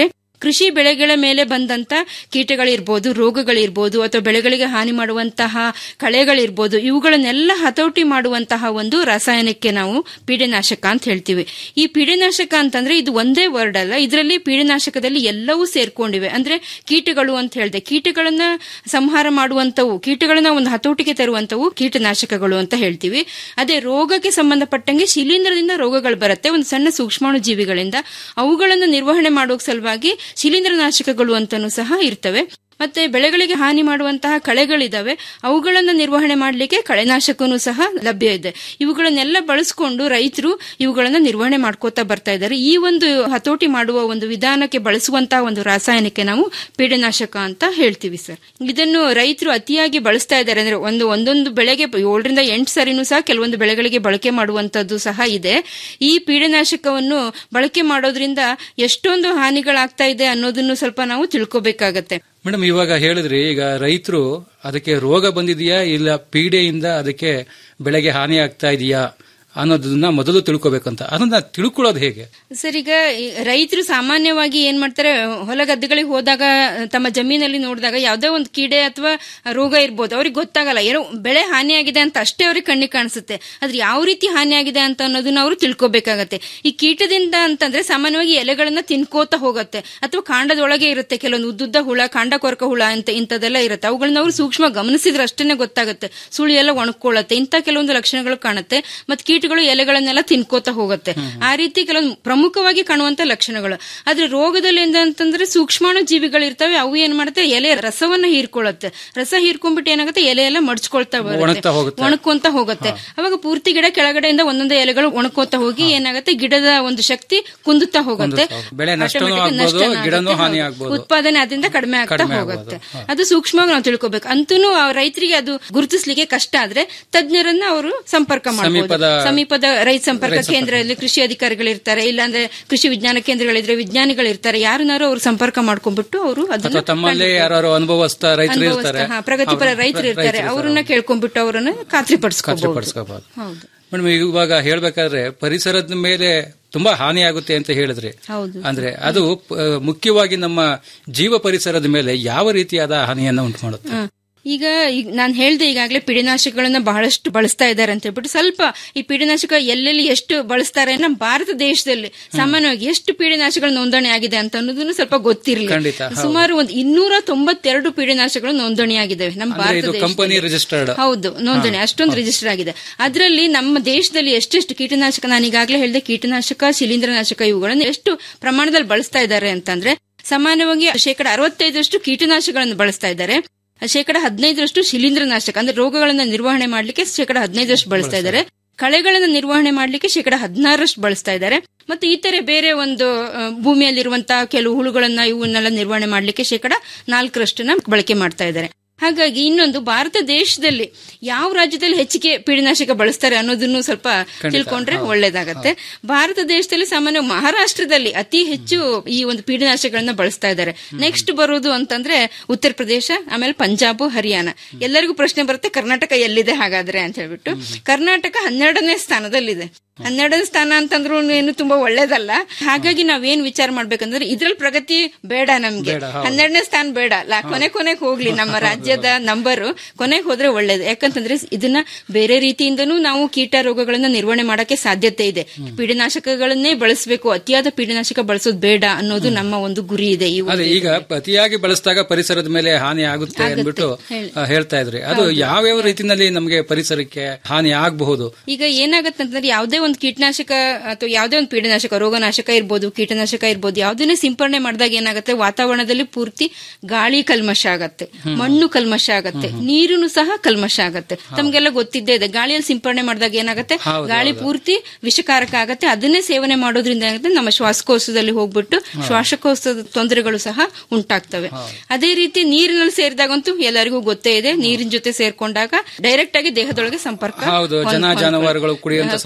O: ಕೃಷಿ ಬೆಳೆಗಳ ಮೇಲೆ ಬಂದಂತ ಕೀಟಗಳಿರ್ಬೋದು ರೋಗಗಳಿರ್ಬೋದು ಅಥವಾ ಬೆಳೆಗಳಿಗೆ ಹಾನಿ ಮಾಡುವಂತಹ ಕಳೆಗಳಿರ್ಬೋದು ಇವುಗಳನ್ನೆಲ್ಲ ಹತೋಟಿ ಮಾಡುವಂತಹ ಒಂದು ರಾಸಾಯನಿಕಕ್ಕೆ ನಾವು ಪೀಡೆನಾಶಕ ಅಂತ ಹೇಳ್ತೀವಿ ಈ ಪೀಡೆನಾಶಕ ಅಂತಂದ್ರೆ ಇದು ಒಂದೇ ವರ್ಡ್ ಅಲ್ಲ ಇದರಲ್ಲಿ ಪೀಡೆನಾಶಕದಲ್ಲಿ ಎಲ್ಲವೂ ಸೇರ್ಕೊಂಡಿವೆ ಅಂದ್ರೆ ಕೀಟಗಳು ಅಂತ ಹೇಳಿದೆ ಕೀಟಗಳನ್ನ ಸಂಹಾರ ಮಾಡುವಂತವು ಕೀಟಗಳನ್ನ ಒಂದು ಹತೋಟಿಗೆ ತರುವಂತವು ಕೀಟನಾಶಕಗಳು ಅಂತ ಹೇಳ್ತೀವಿ ಅದೇ ರೋಗಕ್ಕೆ ಸಂಬಂಧಪಟ್ಟಂಗೆ ಶಿಲೀಂಧ್ರದಿಂದ ರೋಗಗಳು ಬರುತ್ತೆ ಒಂದು ಸಣ್ಣ ಸೂಕ್ಷ್ಮಾಣು ಜೀವಿಗಳಿಂದ ಅವುಗಳನ್ನು ನಿರ್ವಹಣೆ ಮಾಡುವ ಸಲುವಾಗಿ ಶಿಲೀಂಧ್ರನಾಶಕಗಳು ಅಂತನೂ ಸಹ ಇರ್ತವೆ ಮತ್ತೆ ಬೆಳೆಗಳಿಗೆ ಹಾನಿ ಮಾಡುವಂತಹ ಕಳೆಗಳಿದಾವೆ ಅವುಗಳನ್ನ ನಿರ್ವಹಣೆ ಮಾಡಲಿಕ್ಕೆ ಕಳೆನಾಶಕನೂ ಸಹ ಲಭ್ಯ ಇದೆ ಇವುಗಳನ್ನೆಲ್ಲ ಬಳಸ್ಕೊಂಡು ರೈತರು ಇವುಗಳನ್ನ ನಿರ್ವಹಣೆ ಮಾಡ್ಕೋತಾ ಬರ್ತಾ ಇದ್ದಾರೆ ಈ ಒಂದು ಹತೋಟಿ ಮಾಡುವ ಒಂದು ವಿಧಾನಕ್ಕೆ ಬಳಸುವಂತಹ ಒಂದು ರಾಸಾಯನಿಕ ನಾವು ಪೀಡನಾಶಕ ಅಂತ ಹೇಳ್ತೀವಿ ಸರ್ ಇದನ್ನು ರೈತರು ಅತಿಯಾಗಿ ಬಳಸ್ತಾ ಇದ್ದಾರೆ ಅಂದ್ರೆ ಒಂದು ಒಂದೊಂದು ಬೆಳೆಗೆ ಏಳರಿಂದ ಎಂಟು ಸರಿನೂ ಸಹ ಕೆಲವೊಂದು ಬೆಳೆಗಳಿಗೆ ಬಳಕೆ ಮಾಡುವಂತದ್ದು ಸಹ ಇದೆ ಈ ಪೀಡನಾಶಕವನ್ನು ಬಳಕೆ ಮಾಡೋದ್ರಿಂದ ಎಷ್ಟೊಂದು ಹಾನಿಗಳಾಗ್ತಾ ಇದೆ ಅನ್ನೋದನ್ನು ಸ್ವಲ್ಪ ನಾವು ತಿಳ್ಕೊಬೇಕಾಗತ್ತೆ
N: ಮೇಡಮ್ ಇವಾಗ ಹೇಳಿದ್ರಿ ಈಗ ರೈತರು ಅದಕ್ಕೆ ರೋಗ ಬಂದಿದೆಯಾ ಇಲ್ಲ ಪೀಡೆಯಿಂದ ಅದಕ್ಕೆ ಬೆಳೆಗೆ ಹಾನಿ ಆಗ್ತಾ ಇದೆಯಾ ಅನ್ನೋದನ್ನ ಮೊದಲು ತಿಳ್ಕೊಬೇಕಂತ ಅದನ್ನ ತಿಳ್ಕೊಳ್ಳೋದು ಹೇಗೆ
O: ಸರ್ ಈಗ ಈ ರೈತರು ಸಾಮಾನ್ಯವಾಗಿ ಏನ್ ಮಾಡ್ತಾರೆ ಹೊಲ ಗದ್ದೆಗಳಿಗೆ ಹೋದಾಗ ತಮ್ಮ ಜಮೀನಲ್ಲಿ ನೋಡಿದಾಗ ಯಾವುದೋ ಒಂದು ಕೀಡೆ ಅಥವಾ ರೋಗ ಇರ್ಬೋದು ಅವ್ರಿಗೆ ಗೊತ್ತಾಗಲ್ಲ ಏನೋ ಬೆಳೆ ಹಾನಿಯಾಗಿದೆ ಅಂತ ಅಷ್ಟೇ ಅವ್ರಿಗೆ ಕಣ್ಣಿಗೆ ಕಾಣಿಸುತ್ತೆ ಆದ್ರೆ ಯಾವ ರೀತಿ ಹಾನಿಯಾಗಿದೆ ಅಂತ ಅನ್ನೋದನ್ನ ಅವರು ತಿಳ್ಕೊಬೇಕಾಗತ್ತೆ ಈ ಕೀಟದಿಂದ ಅಂತಂದ್ರೆ ಸಾಮಾನ್ಯವಾಗಿ ಎಲೆಗಳನ್ನ ತಿನ್ಕೋತಾ ಹೋಗುತ್ತೆ ಅಥವಾ ಕಾಂಡದೊಳಗೆ ಇರುತ್ತೆ ಕೆಲವೊಂದು ಉದ್ದುದ್ದ ಹುಳ ಕಾಂಡ ಕೊರಕ ಹುಳ ಅಂತ ಇಂಥದೆಲ್ಲ ಇರುತ್ತೆ ಅವುಗಳನ್ನ ಅವರು ಸೂಕ್ಷ್ಮ ಗಮನಿಸಿದ್ರೆ ಅಷ್ಟೇನೆ ಗೊತ್ತಾಗುತ್ತೆ ಸುಳಿ ಎಲ್ಲ ಒಣಕೊಳ್ಳುತ್ತೆ ಇಂಥ ಕೆಲವೊಂದು ಲಕ್ಷಣಗಳು ಕಾಣುತ್ತೆ ಮತ್ತೆ ಕೀಟಗಳು ಎಲೆಗಳನ್ನೆಲ್ಲ ತಿನ್ಕೋತಾ ಹೋಗುತ್ತೆ ಆ ರೀತಿ ಕೆಲವೊಂದು ಪ್ರಮುಖವಾಗಿ ಕಾಣುವಂತ ಲಕ್ಷಣಗಳು ಆದ್ರೆ ರೋಗದಲ್ಲಿ ಅಂತಂದ್ರೆ ಸೂಕ್ಷ್ಮಾಣು ಜೀವಿಗಳು ಇರ್ತವೆ ಅವು ಏನ್ ಮಾಡುತ್ತೆ ಎಲೆ ರಸವನ್ನ ಹೀರ್ಕೊಳ್ಳುತ್ತೆ ರಸ ಹೀರ್ಕೊಂಡ್ಬಿಟ್ಟು ಏನಾಗುತ್ತೆ ಎಲೆ ಎಲ್ಲ ಮಡ್ಚ್ಕೊಳ್ತಾ
N: ಒಣಗ್ತಾ ಹೋಗುತ್ತೆ.
O: ಬರುತ್ತೆ ಒಣಕೊಂತ ಹೋಗುತ್ತೆ ಅವಾಗ ಪೂರ್ತಿ ಗಿಡ ಕೆಳಗಡೆಯಿಂದ ಒಂದೊಂದೇ ಎಲೆಗಳು ಒಣಕೋತಾ ಹೋಗಿ ಏನಾಗುತ್ತೆ ಗಿಡದ ಒಂದು ಶಕ್ತಿ ಕುಂದುತ್ತಾ ಹೋಗುತ್ತೆ
N: ಬೆಳೆ ನಷ್ಟನೂ
O: Automatic
N: ಆಗ್ಬೋದು
O: ನಷ್ಟನೂ
N: ಗಿಡನೂ
O: ಆಗುತ್ತೆ.
N: ಹಾನಿ
O: ಹೌದು.
N: ಆಗ್ಬೋದು
O: ಉತ್ಪಾದನೆ ಅದರಿಂದ ಕಡಿಮೆ ಆಗ್ತಾ
N: ಕಡಿಮೆ
O: ಹೋಗುತ್ತೆ
N: ಆಗ್ಬೋದು.
O: ಅದು ಸೂಕ್ಷ್ಮವಾಗಿ ನಾವು ತಿಳ್ಕೊಬೇಕು ಅಂತೂ ರೈತರಿಗೆ ಅದು ಗುರುತಿಸ್ಲಿಕ್ಕೆ ಕಷ್ಟ ಆದ್ರೆ ತಜ್ಞರನ್ನ ಅವರು ಸಂಪರ್ಕ ಮಾಡಬಹುದು
N: ಸಮೀಪದ-
O: ಸಮೀಪದ ರೈತ ಸಂಪರ್ಕ
N: ರೈತ ಸಂಪರ್ಕ.
O: ಕೇಂದ್ರದಲ್ಲಿ ಕೃಷಿ ಅಧಿಕಾರಿಗಳಿರ್ತಾರೆ ಇಲ್ಲಾಂದ್ರೆ ಕೃಷಿ ವಿಜ್ಞಾನ ಕೇಂದ್ರಗಳಿದ್ರೆ ವಿಜ್ಞಾನಿಗಳಿರ್ತಾರೆ ಯಾರನ್ನಾರು ಅವರು ಸಂಪರ್ಕ ಮಾಡ್ಕೊಂಡ್ಬಿಟ್ಟು ಅವರು
N: ಅಥವಾ
O: ಅದನ್ನ
N: ತಮ್ಮಲ್ಲೇ ಯಾರು ಅನುಭವಸ್ಥ ರೈತರು
O: ಅನುಭವಸ್ಥ,
N: ಇರ್ತಾರೆ
O: ಹಾ, ಪ್ರಗತಿಪರ
N: ಅವ್ರು-
O: ರೈತರು ಇರ್ತಾರೆ
N: ರೈತರು
O: ಅವರನ್ನ ಕೇಳ್ಕೊಂಡ್ಬಿಟ್ಟು ಅವರನ್ನ ಖಾತ್ರಿಪಡಿಸ್ಕೋಬಹುದು
N: ಖಾತ್ರಿಪಡಿಸ್ಕೋಬಹುದು
O: ಹೌದು
N: ಮೇಡಮ್ ಇವಾಗ ಹೇಳ್ಬೇಕಾದ್ರೆ ಪರಿಸರದ ಮೇಲೆ ತುಂಬಾ ಹಾನಿ ಆಗುತ್ತೆ ಅಂತ ಹೇಳಿದ್ರಿ
O: ಹೌದು
N: ಅಂದ್ರೆ ಅದು ಪ- ಮುಖ್ಯವಾಗಿ ನಮ್ಮ ಜೀವ ಪರಿಸರದ ಮೇಲೆ ಯಾವ ರೀತಿಯಾದ ಹಾನಿಯನ್ನ ಉಂಟು ಮಾಡುತ್ತೆ
O: ಹ. ಈಗ ಈಗ ನಾನು ಹೇಳ್ದೆ ಈಗಾಗಲೇ ಪೀಡನಾಶಕಗಳನ್ನ ಬಹಳಷ್ಟು ಬಳಸ್ತಾ ಇದ್ದಾರೆ ಅಂತ ಹೇಳ್ಬಿಟ್ಟು ಸ್ವಲ್ಪ ಈ ಪೀಡನಾಶಕ ಎಲ್ಲೆಲ್ಲಿ ಎಷ್ಟು ಬಳಸ್ತಾರೆ ನಮ್ಮ ಭಾರತ ದೇಶದಲ್ಲಿ ಸಾಮಾನ್ಯವಾಗಿ ಎಷ್ಟು ಪೀಡನಾಶಕಗಳ ನೋಂದಣಿ ಆಗಿದೆ ಅಂತ ಅನ್ನೋದನ್ನು ಸ್ವಲ್ಪ ಗೊತ್ತಿರಲಿಲ್ಲ
N: ಖಂಡಿತ, ಹೌದು.
O: ಸುಮಾರು ಒಂದು ಇನ್ನೂರ ತೊಂಬತ್ತೆರಡು ಪೀಡನಾಶಕಗಳು ನೋಂದಣಿಯಾಗಿದ್ದಾವೆ ನಮ್ಮ
N: ಅಂದ್ರೆ ಇದು
O: ಭಾರತ
N: ಕಂಪನಿ
O: ದೇಶದಲ್ಲಿ.
N: ರಿಜಿಸ್ಟರ್ಡ್
O: ಹೌದು ನೋಂದಣಿ ಅಷ್ಟೊಂದು ರಿಜಿಸ್ಟರ್ ಆಗಿದೆ ಅದರಲ್ಲಿ ನಮ್ಮ ದೇಶದಲ್ಲಿ ಎಷ್ಟೆಷ್ಟು ಕೀಟನಾಶಕ ನಾನು ಈಗಾಗಲೇ ಹೇಳಿದೆ ಕೀಟನಾಶಕ ಶಿಲೀಂಧ್ರನಾಶಕ ಇವುಗಳನ್ನು ಎಷ್ಟು ಪ್ರಮಾಣದಲ್ಲಿ ಬಳಸ್ತಾ ಇದ್ದಾರೆ ಅಂತಂದ್ರೆ ಸಾಮಾನ್ಯವಾಗಿ ಶೇಕಡ ಅರವತ್ತೈದರಷ್ಟು ಕೀಟನಾಶಕಗಳನ್ನು ಬಳಸ್ತಾ ಇದ್ದಾರೆ ಶೇಕಡ ಹದಿನೈದರಷ್ಟು ಶಿಲೀಂಧ್ರನಾಶಕ ಅಂದ್ರೆ ರೋಗಗಳನ್ನ ನಿರ್ವಹಣೆ ಮಾಡ್ಲಿಕ್ಕೆ ಶೇಕಡ ಹದಿನೈದರಷ್ಟು ಬಳಸ್ತಾ ಇದ್ದಾರೆ ಕಳೆಗಳನ್ನ ನಿರ್ವಹಣೆ ಮಾಡ್ಲಿಕ್ಕೆ ಶೇಕಡ ಹದಿನಾರರಷ್ಟು ಬಳಸ್ತಾ ಇದ್ದಾರೆ ಮತ್ತು ಇತರೆ ಬೇರೆ ಒಂದು ಆ, ಭೂಮಿಯಲ್ಲಿರುವಂತಹ ಕೆಲವು ಹುಳುಗಳನ್ನ ಇವನ್ನೆಲ್ಲ ನಿರ್ವಹಣೆ ಮಾಡ್ಲಿಕ್ಕೆ ಶೇಕಡ ನಾಲ್ಕರಷ್ಟನ್ನ ಬಳಕೆ ಮಾಡ್ತಾ ಇದ್ದಾರೆ ಹಾಗಾಗಿ ಇನ್ನೊಂದು ಭಾರತ ದೇಶದಲ್ಲಿ ಯಾವ ರಾಜ್ಯದಲ್ಲಿ ಹೆಚ್ಚಿಗೆ ಪೀಡನಾಶಕ ಬಳಸ್ತಾರೆ ಅನ್ನೋದನ್ನು ಸ್ವಲ್ಪ ತಿಳ್ಕೊಂಡ್ರೆ ಒಳ್ಳೇದಾಗತ್ತೆ ಭಾರತ ದೇಶದಲ್ಲಿ ಸಾಮಾನ್ಯ ಮಹಾರಾಷ್ಟ್ರದಲ್ಲಿ ಅತಿ ಹೆಚ್ಚು ಈ ಒಂದು ಪೀಡನಾಶಕಗಳನ್ನ ಬಳಸ್ತಾ ಇದ್ದಾರೆ ನೆಕ್ಸ್ಟ್ ಬರೋದು ಅಂತಂದ್ರೆ ಉತ್ತರ ಪ್ರದೇಶ ಆಮೇಲೆ ಪಂಜಾಬ್ ಹರಿಯಾಣ ಎಲ್ಲರಿಗೂ ಪ್ರಶ್ನೆ ಬರುತ್ತೆ ಕರ್ನಾಟಕ ಎಲ್ಲಿದೆ ಹಾಗಾದ್ರೆ ಅಂತ ಹೇಳ್ಬಿಟ್ಟು ಕರ್ನಾಟಕ ಹನ್ನೆರಡನೇ ಸ್ಥಾನದಲ್ಲಿದೆ ಹನ್ನೆರಡನೇ ಸ್ಥಾನ ಅಂತಂದ್ರೂ ಏನು ತುಂಬಾ ಒಳ್ಳೇದಲ್ಲ ಹಾಗಾಗಿ ನಾವೇನ್ ವಿಚಾರ ಮಾಡ್ಬೇಕಂದ್ರೆ ಇದ್ರಲ್ಲಿ ಪ್ರಗತಿ ಬೇಡ ನಮ್ಗೆ
N: ಬೇಡ, ಹೌದು.
O: ಹನ್ನೆರಡನೇ ಸ್ಥಾನ ಬೇಡ ಲಾ ಕೊನೆ ಕೊನೆಗೆ ಹೋಗ್ಲಿ ನಮ್ಮ ರಾಜ್ಯದ ನಂಬರ್ ಕೊನೆಗೆ ಹೋದ್ರೆ ಒಳ್ಳೇದು ಯಾಕಂತಂದ್ರೆ ಇದನ್ನ ಬೇರೆ ರೀತಿಯಿಂದನೂ ನಾವು ಕೀಟ ರೋಗಗಳನ್ನ ನಿರ್ವಹಣೆ ಮಾಡಕ್ಕೆ ಸಾಧ್ಯತೆ ಇದೆ ಪೀಡನಾಶಕಗಳನ್ನೇ ಬಳಸಬೇಕು ಅತಿಯಾದ ಪೀಡನಾಶಕ ಬಳಸೋದು ಬೇಡ ಅನ್ನೋದು ನಮ್ಮ ಒಂದು ಗುರಿ ಇದೆ ಈ
N: ಅದೇ ಈಗ ಅತಿಯಾಗಿ ಬಳಸಿದಾಗ ಪರಿಸರದ ಮೇಲೆ ಹಾನಿ ಆಗುತ್ತೆ
O: ಆಗುತ್ತೆ,
N: ಅಂದ್ಬಿಟ್ಟು
O: ಹೇಳಿ.
N: ಆ, ಹೇಳ್ತಾ ಇದ್ರಿ ಅದು ಯಾವ್ಯಾವ ರೀತಿನಲ್ಲಿ ನಮಗೆ ಪರಿಸರಕ್ಕೆ ಹಾನಿ ಆಗಬಹುದು
O: ಈಗ ಏನಾಗತ್ತೆ ಅಂತಂದ್ರೆ ಯಾವುದೇ ಒಂದು ಕೀಟನಾಶಕ ಅಥವಾ ಯಾವುದೇ ಒಂದು ಪೀಡನಾಶಕ ರೋಗನಾಶಕ ಇರ್ಬೋದು ಕೀಟನಾಶಕ ಇರ್ಬೋದು ಯಾವುದನ್ನೇ ಸಿಂಪರಣೆ ಮಾಡಿದಾಗ ಏನಾಗುತ್ತೆ ವಾತಾವರಣದಲ್ಲಿ ಪೂರ್ತಿ ಗಾಳಿ ಕಲ್ಮಶ ಆಗತ್ತೆ
P: ಹ್ಮ್.
O: ಮಣ್ಣು ಕಲ್ಮಶ ಆಗತ್ತೆ ನೀರುನು ಸಹ ಕಲ್ಮಶ ಆಗತ್ತೆ ತಮ್ಗೆಲ್ಲ ಗೊತ್ತಿದ್ದೇ ಇದೆ ಗಾಳಿಯಲ್ಲಿ ಸಿಂಪರಣೆ ಮಾಡಿದಾಗ ಏನಾಗುತ್ತೆ
P: ಹೌದು,
O: ಗಾಳಿ
P: ಹೌದು.
O: ಪೂರ್ತಿ ವಿಷಕಾರಕ ಆಗತ್ತೆ ಅದನ್ನೇ ಸೇವನೆ ಮಾಡೋದ್ರಿಂದ ಏನಾಗುತ್ತೆ ನಮ್ಮ ಶ್ವಾಸಕೋಶದಲ್ಲಿ ಹೋಗ್ಬಿಟ್ಟು ಶ್ವಾಸಕೋಶದ ತೊಂದರೆಗಳು ಸಹ ಉಂಟಾಗ್ತವೆ ಅದೇ ರೀತಿ ನೀರಿನಲ್ಲಿ ಸೇರಿದಾಗಂತೂ ಎಲ್ಲರಿಗೂ ಗೊತ್ತೇ ಇದೆ ನೀರಿನ ಜೊತೆ ಸೇರ್ಕೊಂಡಾಗ ಡೈರೆಕ್ಟ್ ಆಗಿ ದೇಹದೊಳಗೆ ಸಂಪರ್ಕ
N: ಹೌದು,
O: ಹೊಂದ್-
N: ಜನ
O: ಹೊಂದ್ಕೊಳ್ಳುತ್ತೆ.
N: ಜಾನುವಾರುಗಳು ಕುಡಿಯುವಂತ
O: ಹಾ,
N: ಸಂಭವ
O: ಕುಡಿಯುವಂತ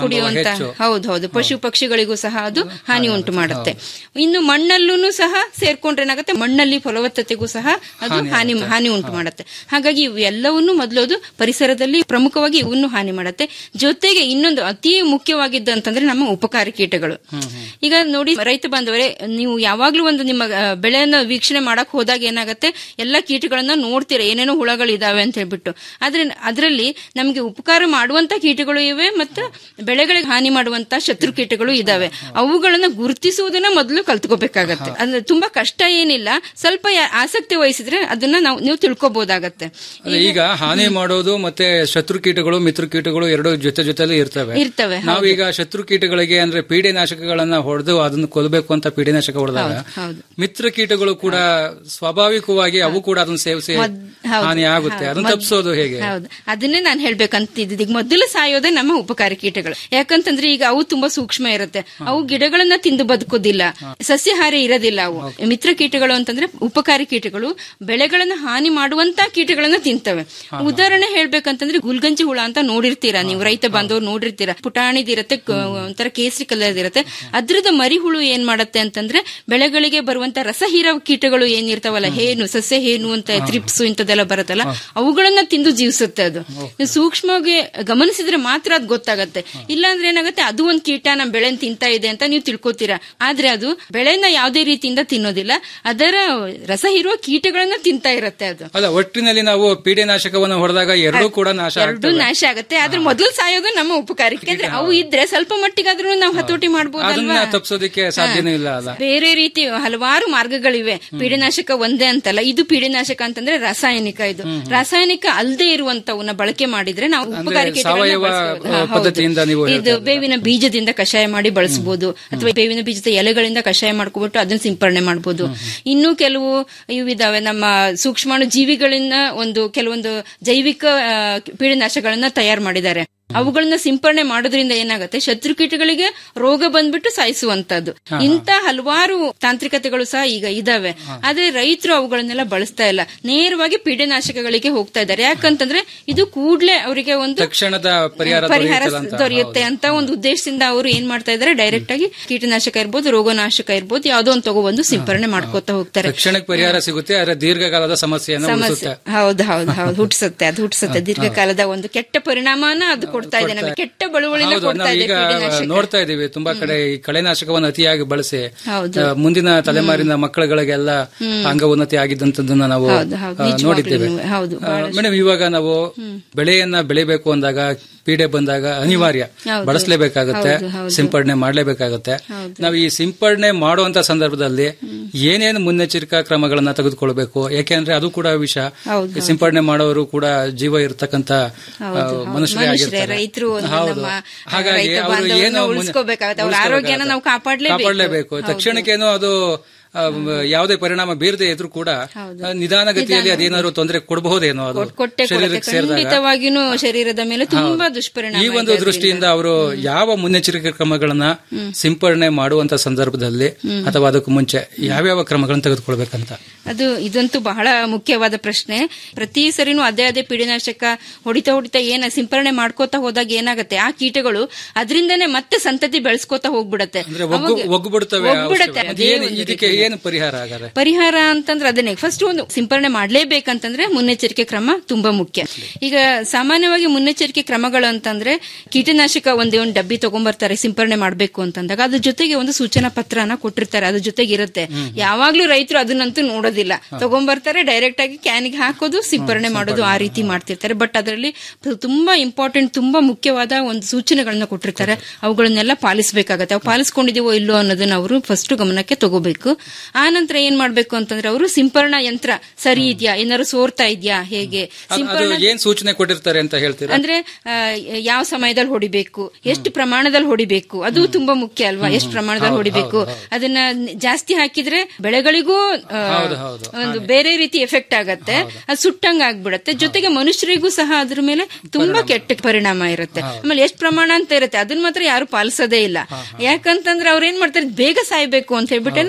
O: ಹೆಚ್ಚು ಹೌದು ಹೌದು ಪಶು ಪಕ್ಷಿಗಳಿಗೂ ಸಹ ಅದು ಹಾನಿ ಉಂಟು ಮಾಡುತ್ತೆ ಇನ್ನು ಮಣ್ಣಲ್ಲೂ ಸಹ ಸೇರ್ಕೊಂಡ್ರೆ ಏನಾಗುತ್ತೆ ಮಣ್ಣಲ್ಲಿ ಫಲವತ್ತತೆಗೂ ಸಹ ಅದು ಹಾನಿ ಹಾನಿ ಉಂಟು ಮಾಡುತ್ತೆ ಹಾಗಾಗಿ ಇವೆಲ್ಲವನ್ನೂ ಮೊದಲು ಅದು ಪರಿಸರದಲ್ಲಿ ಪ್ರಮುಖವಾಗಿ ಇವನ್ನು ಹಾನಿ ಮಾಡುತ್ತೆ ಜೊತೆಗೆ ಇನ್ನೊಂದು ಅತಿ ಮುಖ್ಯವಾಗಿದ್ದು ಅಂತಂದ್ರೆ ನಮ್ಮ ಉಪಕಾರಿ ಕೀಟಗಳು ಈಗ ನೋಡಿ ರೈತ ಬಾಂಧವರೇ ನೀವು ಯಾವಾಗ್ಲೂ ಒಂದು ನಿಮ್ಮ ಆ, ಬೆಳೆಯನ್ನ ವೀಕ್ಷಣೆ ಮಾಡಕ್ ಹೋದಾಗ ಏನಾಗುತ್ತೆ ಎಲ್ಲ ಕೀಟಗಳನ್ನ ನೋಡ್ತೀರಾ ಏನೇನೋ ಹುಳಗಳು ಇದಾವೆ ಅಂತ ಹೇಳ್ಬಿಟ್ಟು ಆದ್ರೆ ಅದರಲ್ಲಿ ನಮಗೆ ಉಪಕಾರ ಮಾಡುವಂತ ಕೀಟಗಳು ಇವೆ ಮತ್ತು ಬೆಳೆಗಳಿಗೆ ಹಾನಿ ಮಾಡುವಂತ ಶತ್ರು ಕೀಟಗಳು ಇದಾವೆ ಅವುಗಳನ್ನ ಗುರುತಿಸುವುದನ್ನ ಮೊದಲು ಕಲ್ತ್ಕೋಬೇಕಾಗತ್ತೆ ಅಂದ್ರೆ ತುಂಬಾ ಕಷ್ಟ ಏನಿಲ್ಲ ಸ್ವಲ್ಪ ಯಾ- ಆಸಕ್ತಿ ವಹಿಸಿದ್ರೆ ಅದನ್ನ ನಾವು ನೀವು ತಿಳ್ಕೊಬಹುದಾಗತ್ತೆ
N: ಅದೇ ಈಗ ಹಾನಿ ಮಾಡೋದು ಮತ್ತೆ ಶತ್ರು ಕೀಟಗಳು ಮಿತ್ರ ಕೀಟಗಳು ಎರಡು ಜೊತೆ ಜೊತೆಲಿ ಇರ್ತವೆ
O: ಇರ್ತವೆ, ಹೌದು.
N: ನಾವೀಗ ಶತ್ರು ಕೀಟಗಳಿಗೆ ಅಂದ್ರೆ ಪೀಡೆನಾಶಕಗಳನ್ನ ಹೊಡೆದು ಅದನ್ನ ಕೊಲ್ಲಬೇಕು ಅಂತ ಪೀಡೆನಾಶಕ ಹೊಡೆದಾಗ
O: ಹೌದು
N: ಮಿತ್ರ ಕೀಟಗಳು ಕೂಡ ಸ್ವಾಭಾವಿಕವಾಗಿ ಅವು ಕೂಡ ಅದನ್ನ ಸೇವಿಸಿ
O: ಮೊದ್- ಹೌದು,
N: ಹಾನಿ ಆಗುತ್ತೆ
O: ಹೌದು.
N: ಅದನ್ನ
O: ಮೊದ್-
N: ತಪ್ಪಿಸೋದು ಹೇಗೆ
O: ಹೌದು ಅದನ್ನೇ ನಾನು ಹೇಳ್ಬೇಕಂತಿದ್ದೆ ಈಗ ಮೊದಲು ಸಾಯೋದೇ ನಮ್ಮ ಉಪಕಾರಿ ಕೀಟಗಳು ಯಾಕಂತಂದ್ರೆ ಈಗ ಅವು ತುಂಬಾ ಸೂಕ್ಷ್ಮ ಇರುತ್ತೆ ಅವು ಗಿಡಗಳನ್ನ ತಿಂದು ಬದುಕೋದಿಲ್ಲ ಸಸ್ಯಹಾರಿ ಇರೋದಿಲ್ಲ ಅವು ಮಿತ್ರ ಕೀಟಗಳು ಅಂತಂದ್ರೆ ಉಪಕಾರಿ ಕೀಟಗಳು ಬೆಳೆಗಳನ್ನ ಹಾನಿ ಮಾಡುವಂತ ಕೀಟಗಳನ್ನ ತಿಂತವೆ ಉದಾಹರಣೆ ಹೇಳ್ಬೇಕಂತಂದ್ರೆ ಗುಲ್ಗಂಜಿ ಹುಳ ಅಂತ ನೋಡಿರ್ತೀರಾ ನೀವು ರೈತ ಬಾಂಧವರು ನೋಡಿರ್ತೀರಾ ಪುಟಾಣಿದಿರತ್ತೆ ಕ- ಒಂಥರ ಕೇಸರಿ ಕಲರ್ ಇರುತ್ತೆ ಅದ್ರದ ಮರಿ ಹುಳು ಏನ್ ಮಾಡತ್ತೆ ಅಂತಂದ್ರೆ ಬೆಳೆಗಳಿಗೆ ಬರುವಂತ ರಸಹೀರ ಕೀಟಗಳು ಏನಿರ್ತಾವಲ್ಲ ಹೇನು ಸಸ್ಯ ಹೇನು ಅಂತ ತ್ರಿಪ್ಸು ಇಂಥದ್ದೆಲ್ಲ ಬರುತ್ತಲ್ಲ ಅವುಗಳನ್ನ ತಿಂದು ಜೀವಿಸುತ್ತೆ ಅದು ನೀವು ಸೂಕ್ಷ್ಮವಾಗಿ ಗಮನಿಸಿದ್ರೆ ಮಾತ್ರ ಅದು ಗೊತ್ತಾಗತ್ತೆ ಇಲ್ಲಾಂದ್ರೆ ಏನಾಗುತ್ತೆ ಅದು ಒಂದ್ ಕೀಟ ನಮ್ ಬೆಳೆನ ತಿಂತಾ ಇದೆ ಅಂತ ನೀವು ತಿಳ್ಕೊತೀರಾ ಆದ್ರೆ ಅದು ಬೆಳೆನ ಯಾವುದೇ ರೀತಿಯಿಂದ ತಿನ್ನೋದಿಲ್ಲ ಅದರ ರಸ ಹೀರುವ ಕೀಟಗಳನ್ನ ತಿಂತಾ ಇರುತ್ತೆ ಅದು
N: ಅಲ್ಲ ಒಟ್ಟಿನಲ್ಲಿ ನಾವು ಪೀಡೆನಾಶಕವನ್ನು ಹೊಡೆದಾಗ ಎರಡೂ ಕೂಡ ನಾಶ
O: ಎರಡು
N: ಆಗ್ತವೆ
O: ನಾಶ ಆಗುತ್ತೆ ಆದ್ರೆ ಮೊದಲು ಸಾಯೋದು ನಮ್ಮ ಉಪಕಾರಿ ಯಾಕಂದ್ರೆ ಅವು ಇದ್ರೆ ಸ್ವಲ್ಪ ಮಟ್ಟಿಗಾದ್ರೂ ನಾವು ಹತೋಟಿ
N: ಅದನ್ನ
O: ಮಾಡಬಹುದಲ್ವಾ
N: ತಪ್ಪಿಸೋದಕ್ಕೆ ಸಾಧ್ಯನೂ ಇಲ್ಲ ಅಲ್ಲ
O: ಬೇರೆ ರೀತಿ ಹಲವಾರು ಮಾರ್ಗಗಳಿವೆ ಪೀಡನಾಶಕ ಒಂದೇ ಅಂತಲ್ಲ ಇದು ಪೀಡನಾಶಕ ಅಂತಂದ್ರೆ ರಾಸಾಯನಿಕ ಇದು ರಾಸಾಯನಿಕ ಅಲ್ಲದೆ ಇರುವಂತವನ್ನ ಬಳಕೆ ಮಾಡಿದ್ರೆ ನಾವು ಉಪಕಾರಿ ಕೀಟಗಳನ್ನ
N: ಸಾವಯವ
O: ಬಳಸ್ಬೋದು. ಹಾ, ಹೌದು.
N: ಪದ್ಧತಿಯಿಂದ ನೀವು
O: ಇದು ಬೇವಿನ ಬೀಜದಿಂದ ಕಷಾಯ ಮಾಡಿ ಬಳಸಬಹುದು ಅಥವಾ ಬೇವಿನ ಬೀಜದ ಎಲೆಗಳಿಂದ ಕಷಾಯ ಮಾಡ್ಕೊಬಿಟ್ಟು ಅದನ್ನ ಸಿಂಪರಣೆ ಮಾಡಬಹುದು ಇನ್ನೂ ಕೆಲವು ಇವಿದಾವೆ ನಮ್ಮ ಸೂಕ್ಷ್ಮಾಣು ಜೀವಿಗಳಿಂದ ಒಂದು ಕೆಲವೊಂದು ಜೈವಿಕ ಆ, ಪೀಡನಾಶಗಳನ್ನ ತಯಾರು ಮಾಡಿದ್ದಾರೆ ಅವುಗಳನ್ನ ಸಿಂಪರಣೆ ಮಾಡೋದ್ರಿಂದ ಏನಾಗುತ್ತೆ ಶತ್ರು ಕೀಟಗಳಿಗೆ ರೋಗ ಬಂದ್ಬಿಟ್ಟು ಸಾಯಿಸುವಂತದ್ದು ಇಂತ ಹಲವಾರು ತಾಂತ್ರಿಕತೆಗಳು ಸಹ ಈಗ ಇದಾವೆ ಆದ್ರೆ ರೈತರು ಅವುಗಳನ್ನೆಲ್ಲ ಬಳಸ್ತಾ ಇಲ್ಲ ನೇರವಾಗಿ ಪೀಡನಾಶಕಗಳಿಗೆ ಹೋಗ್ತಾ ಇದ್ದಾರೆ ಯಾಕಂತಂದ್ರೆ ಇದು ಕೂಡ್ಲೆ ಅವರಿಗೆ ಒಂದು
N: ತಕ್ಷಣದ ಪರಿಹಾರ
O: ಪರಿಹಾರ
N: ದೊರೆಯುತ್ತಲ್ಲ ಅಂತ.
O: ದೊರೆಯುತ್ತೆ ಅಂತ ಒಂದು ಉದ್ದೇಶದಿಂದ ಅವರು ಏನ್ ಮಾಡ್ತಾ ಇದ್ದಾರೆ ಡೈರೆಕ್ಟ್ ಆಗಿ ಕೀಟನಾಶಕ ಇರ್ಬೋದು ರೋಗನಾಶಕ ಇರ್ಬೋದು ಯಾವ್ದೋ ಒಂದು ತಗೊಬಂದು ಸಿಂಪರಣೆ ಮಾಡ್ಕೋತಾ ಹೋಗ್ತಾರೆ
N: ತಕ್ಷಣಕ್ಕೆ ಪರಿಹಾರ ಸಿಗುತ್ತೆ ಆದ್ರೆ ದೀರ್ಘಕಾಲದ ಸಮಸ್ಯೆಯನ್ನು
O: ಸಮಸ್ಯೆ
N: ಉಳಿಸುತ್ತೆ
O: ಹೌದು ಹೌದು ಹೌದು ಹುಟ್ಟಿಸುತ್ತೆ ಅದು ಹುಟ್ಟಿಸುತ್ತೆ ದೀರ್ಘಕಾಲದ ಒಂದು ಕೆಟ್ಟ ಪರಿಣಾಮನ ಅದು ಕೊಡ್ತಾ ಇದೆ ನಮಗೆ ಕೆಟ್ಟ ಬಳುವಳಿನ
N: ಹೌದು
O: ಕೊಡ್ತಾ
N: ನಾವು
O: ಇದೆ
N: ಈಗ
O: ಕೀಟನಾಶಕ
N: ನೋಡ್ತಾ ಇದೀವಿ ತುಂಬಾ ಕಡೆ ಈ ಕಳೆನಾಶಕವನ್ನು ಅತಿಯಾಗಿ ಬಳಸಿ
O: ಹೌದು.
N: ಆ, ಮುಂದಿನ ತಲೆಮಾರಿನ ಮಕ್ಕಳುಗಳಿಗೆಲ್ಲ ಅಂಗಉನ್ನತಿ ಆಗಿದ್ದಂತದನ್ನ ನಾವು
O: ಹೌದು, ಹೌದು,
N: ಆ,
O: ನಿಜವಾಗ್ಲೂ
N: ನೋಡಿದ್ದೇವೆ
O: ಹೌದು,
N: ಆ, ಮೇಡಮ್ ಇವಾಗ ನಾವು ಬೆಳೆಯನ್ನ ಬೆಳಿಬೇಕು ಅಂದಾಗ ಪೀಡೆ ಬಂದಾಗ ಅನಿವಾರ್ಯ
O: ಹೌದು.
N: ಬಳಸಲೇಬೇಕಾಗುತ್ತೆ
O: ಹೌದು, ಹೌದು.
N: ಸಿಂಪಡಣೆ ಮಾಡಲೇಬೇಕಾಗುತ್ತೆ ನಾವು ಈ ಸಿಂಪಡಣೆ ಮಾಡುವಂತ ಸಂದರ್ಭದಲ್ಲಿ ಏನೇನು ಮುನ್ನೆಚ್ಚರಿಕಾ ಕ್ರಮಗಳನ್ನ ತೆಗೆದುಕೊಳ್ಬೇಕು ಯಾಕೆಂದ್ರೆ ಅದು ಕೂಡ ವಿಷ
O: ಹೌದು,
N: ಈ ಸಿಂಪಡಣೆ ಮಾಡೋರು ಕೂಡ ಜೀವ ಇರ್ತಕ್ಕಂತ
O: ಹೌದು, ಹೌದು.
N: ಮನುಷ್ಯರೇ
O: ಮನುಷ್ಯರೇ,
N: ಆಗಿರ್ತಾರೆ
O: ರೈತರು ಒಂದು
N: ಹೌದು
O: ನಮ್ಮ
N: ಹಾಗಾಗಿ
O: ರೈತ
N: ಅವರು
O: ಬಾಂಧವರನ್ನ
N: ಏನೋ ಮುನ್ನ-
O: ಉಳಿಸ್ಕೋಬೇಕಾಗತ್ತೆ. ಅವ್ರ
N: ಉಳಿಸ್ಕೋಬೇಕಾಗತ್ತೆ.
O: ಆರೋಗ್ಯನ ನಾವು ಕಾಪಾಡ್ಲೇಬೇಕು.
N: ಕಾಪಾಡ್ಲೇಬೇಕು
O: ಹೌದು.
N: ತಕ್ಷಣಕ್ಕೇನೋ ಅದು ಆ, ಯಾವುದೇ ಪರಿಣಾಮ ಬೀರದೆ ಇದ್ರೂ ಕೂಡ ಆ, ನಿಧಾನಗತಿಯಲ್ಲಿ ಅದೇನಾದ್ರು ತೊಂದರೆ ಕೊಡಬಹುದೇನೋ ಅದು
O: ಕೊಟ್ಟೆ ಕೊಡುತ್ತೆ
N: ಶರೀರಕ್ಕೆ ಸೇರಿದಾಗ
O: ಖಂಡಿತವಾಗಿನೂ ಶರೀರದ ಮೇಲೆ ತುಂಬಾ
N: ಹೌದು.
O: ದುಷ್ಪರಿಣಾಮ
N: ಈ
O: ಇದೆ
N: ಒಂದು
O: ಅದ್ರಿಂದ.
N: ದೃಷ್ಟಿಯಿಂದ ಅವರು ಯಾವ ಮುನ್ನೆಚ್ಚರಿಕೆ ಕ್ರಮಗಳನ್ನ ಸಿಂಪಡಣೆ ಮಾಡುವಂತ ಸಂದರ್ಭದಲ್ಲಿ ಅಥವಾ ಅದಕ್ಕೂ ಮುಂಚೆ ಯಾವ್ಯಾವ ಕ್ರಮಗಳನ್ನು ತೆಗೆದುಕೊಳ್ಬೇಕಂತ
O: ಅದು ಇದಂತೂ ಬಹಳ ಮುಖ್ಯವಾದ ಪ್ರಶ್ನೆ ಪ್ರತಿ ಸರಿನೂ ಅದೇ ಅದೇ ಪೀಡನಾಶಕ ಹೊಡಿತಾ ಹೊಡಿತಾ ಏನ ಸಿಂಪರಣೆ ಮಾಡ್ಕೋತಾ ಹೋದಾಗ ಏನಾಗುತ್ತೆ ಆ ಕೀಟಗಳು ಅದರಿಂದನೇ ಮತ್ತೆ ಸಂತತಿ ಬೆಳೆಸ್ಕೋತಾ ಹೋಗ್ಬಿಡತ್ತೆ
N: ಅಂದ್ರೆ ಒಗ್ಗು
O: ಅವಾಗ-
N: ಒಗ್ಗುಬಿಡ್ತವೆ
O: ಒಗ್ಬಿಡತ್ತೆ.
N: ಔಷಧಿ.
O: ಅದೇ
N: ಅದೇನು
O: ಒಂದು
N: ಇದಕ್ಕೆ ಏನು ಪರಿಹಾರ ಆಗಲ್ಲ
O: ಪರಿಹಾರ ಅಂತಂದ್ರೆ ಅದನ್ನೇ ಫಸ್ಟ್ ಒಂದು ಸಿಂಪರಣೆ ಮಾಡ್ಲೇಬೇಕಂತಂದ್ರೆ ಮುನ್ನೆಚ್ಚರಿಕೆ ಕ್ರಮ ತುಂಬಾ ಮುಖ್ಯ ಈಗ ಸಾಮಾನ್ಯವಾಗಿ ಮುನ್ನೆಚ್ಚರಿಕೆ ಕ್ರಮಗಳು ಅಂತಂದ್ರೆ ಕೀಟನಾಶಕ ಒಂದೇ ಒಂದು ಡಬ್ಬಿ ತಗೊಂಡ್ಬರ್ತಾರೆ ಸಿಂಪರಣೆ ಮಾಡ್ಬೇಕು ಅಂತಂದಾಗ ಅದ್ರ ಜೊತೆಗೆ ಒಂದು ಸೂಚನಾ ಪತ್ರನ ಕೊಟ್ಟಿರ್ತಾರೆ ಅದ್ರ ಜೊತೆಗೆ ಇರುತ್ತೆ ಯಾವಾಗ್ಲೂ ರೈತರು ಅದನ್ನಂತೂ ನೋಡೋದಿಲ್ಲ ತಗೊಂಡ್ಬರ್ತಾರೆ ಡೈರೆಕ್ಟ್ ಆಗಿ ಕ್ಯಾನಿಗೆ ಹಾಕೋದು ಸಿಂಪರಣೆ ಮಾಡೋದು ಆ ರೀತಿ ಮಾಡ್ತಿರ್ತಾರೆ ಬಟ್ ಅದರಲ್ಲಿ ತುಂಬಾ ಇಂಪಾರ್ಟೆಂಟ್ ತುಂಬಾ ಮುಖ್ಯವಾದ ಒಂದು ಸೂಚನೆಗಳನ್ನ ಕೊಟ್ಟಿರ್ತಾರೆ ಅವುಗಳನ್ನೆಲ್ಲ ಪಾಲಿಸಬೇಕಾಗತ್ತೆ ಅವು ಪಾಲಿಸ್ಕೊಂಡಿದೀವೋ ಇಲ್ಲೋ ಅನ್ನೋದನ್ನ ಅವರು ಫಸ್ಟ್ ಗಮನಕ್ಕೆ ತಗೋಬೇಕು ಆ ನಂತರ ಏನ್ ಮಾಡ್ಬೇಕು ಅಂತಂದ್ರೆ ಅವರು ಸಿಂಪರಣಾ ಯಂತ್ರ ಸರಿ ಇದೆಯಾ ಏನಾದ್ರು ಸೋರ್ತಾ ಇದೆಯಾ ಹೇಗೆ
N: ಅದ್- ಅದು
O: ಸಿಂಪರಣಾ
N: ಏನ್ ಸೂಚನೆ ಕೊಟ್ಟಿರ್ತಾರೆ ಅಂತ ಹೇಳ್ತೀರಾ
O: ಅಂದ್ರೆ ಆ, ಯಾವ ಸಮಯದಲ್ಲಿ ಹೊಡಿಬೇಕು ಎಷ್ಟು ಪ್ರಮಾಣದಲ್ಲಿ ಹೊಡಿಬೇಕು ಅದು ತುಂಬಾ ಮುಖ್ಯ ಅಲ್ವಾ ಎಷ್ಟು ಪ್ರಮಾಣದಲ್ಲಿ ಹೊಡಿಬೇಕು ಅದನ್ನ ನ- ಜಾಸ್ತಿ ಹಾಕಿದ್ರೆ ಬೆಳೆಗಳಿಗೂ ಆ, ಒಂದು ಬೇರೆ ರೀತಿ ಎಫೆಕ್ಟ್ ಆಗತ್ತೆ ಅದು ಸುಟ್ಟಂಗ ಆಗ್ಬಿಡತ್ತೆ ಜೊತೆಗೆ ಮನುಷ್ಯರಿಗೂ ಸಹ ಅದ್ರ ಮೇಲೆ ತುಂಬಾ ಕೆಟ್ಟ ಪರಿಣಾಮ ಇರುತ್ತೆ ಆಮೇಲೆ ಎಷ್ಟು ಪ್ರಮಾಣ ಅಂತ ಇರುತ್ತೆ ಅದನ್ನ ಮಾತ್ರ ಯಾರು ಪಾಲಿಸೋದೇ ಇಲ್ಲ ಯಾಕಂತಂದ್ರೆ ಅವ್ರ ಏನ್ ಮಾಡ್ತಾರೆ ಬೇಗ ಸಾಯ್ಬೇಕು ಅಂತ ಹೇಳ್ಬಿಟ್ಟು ನಾವು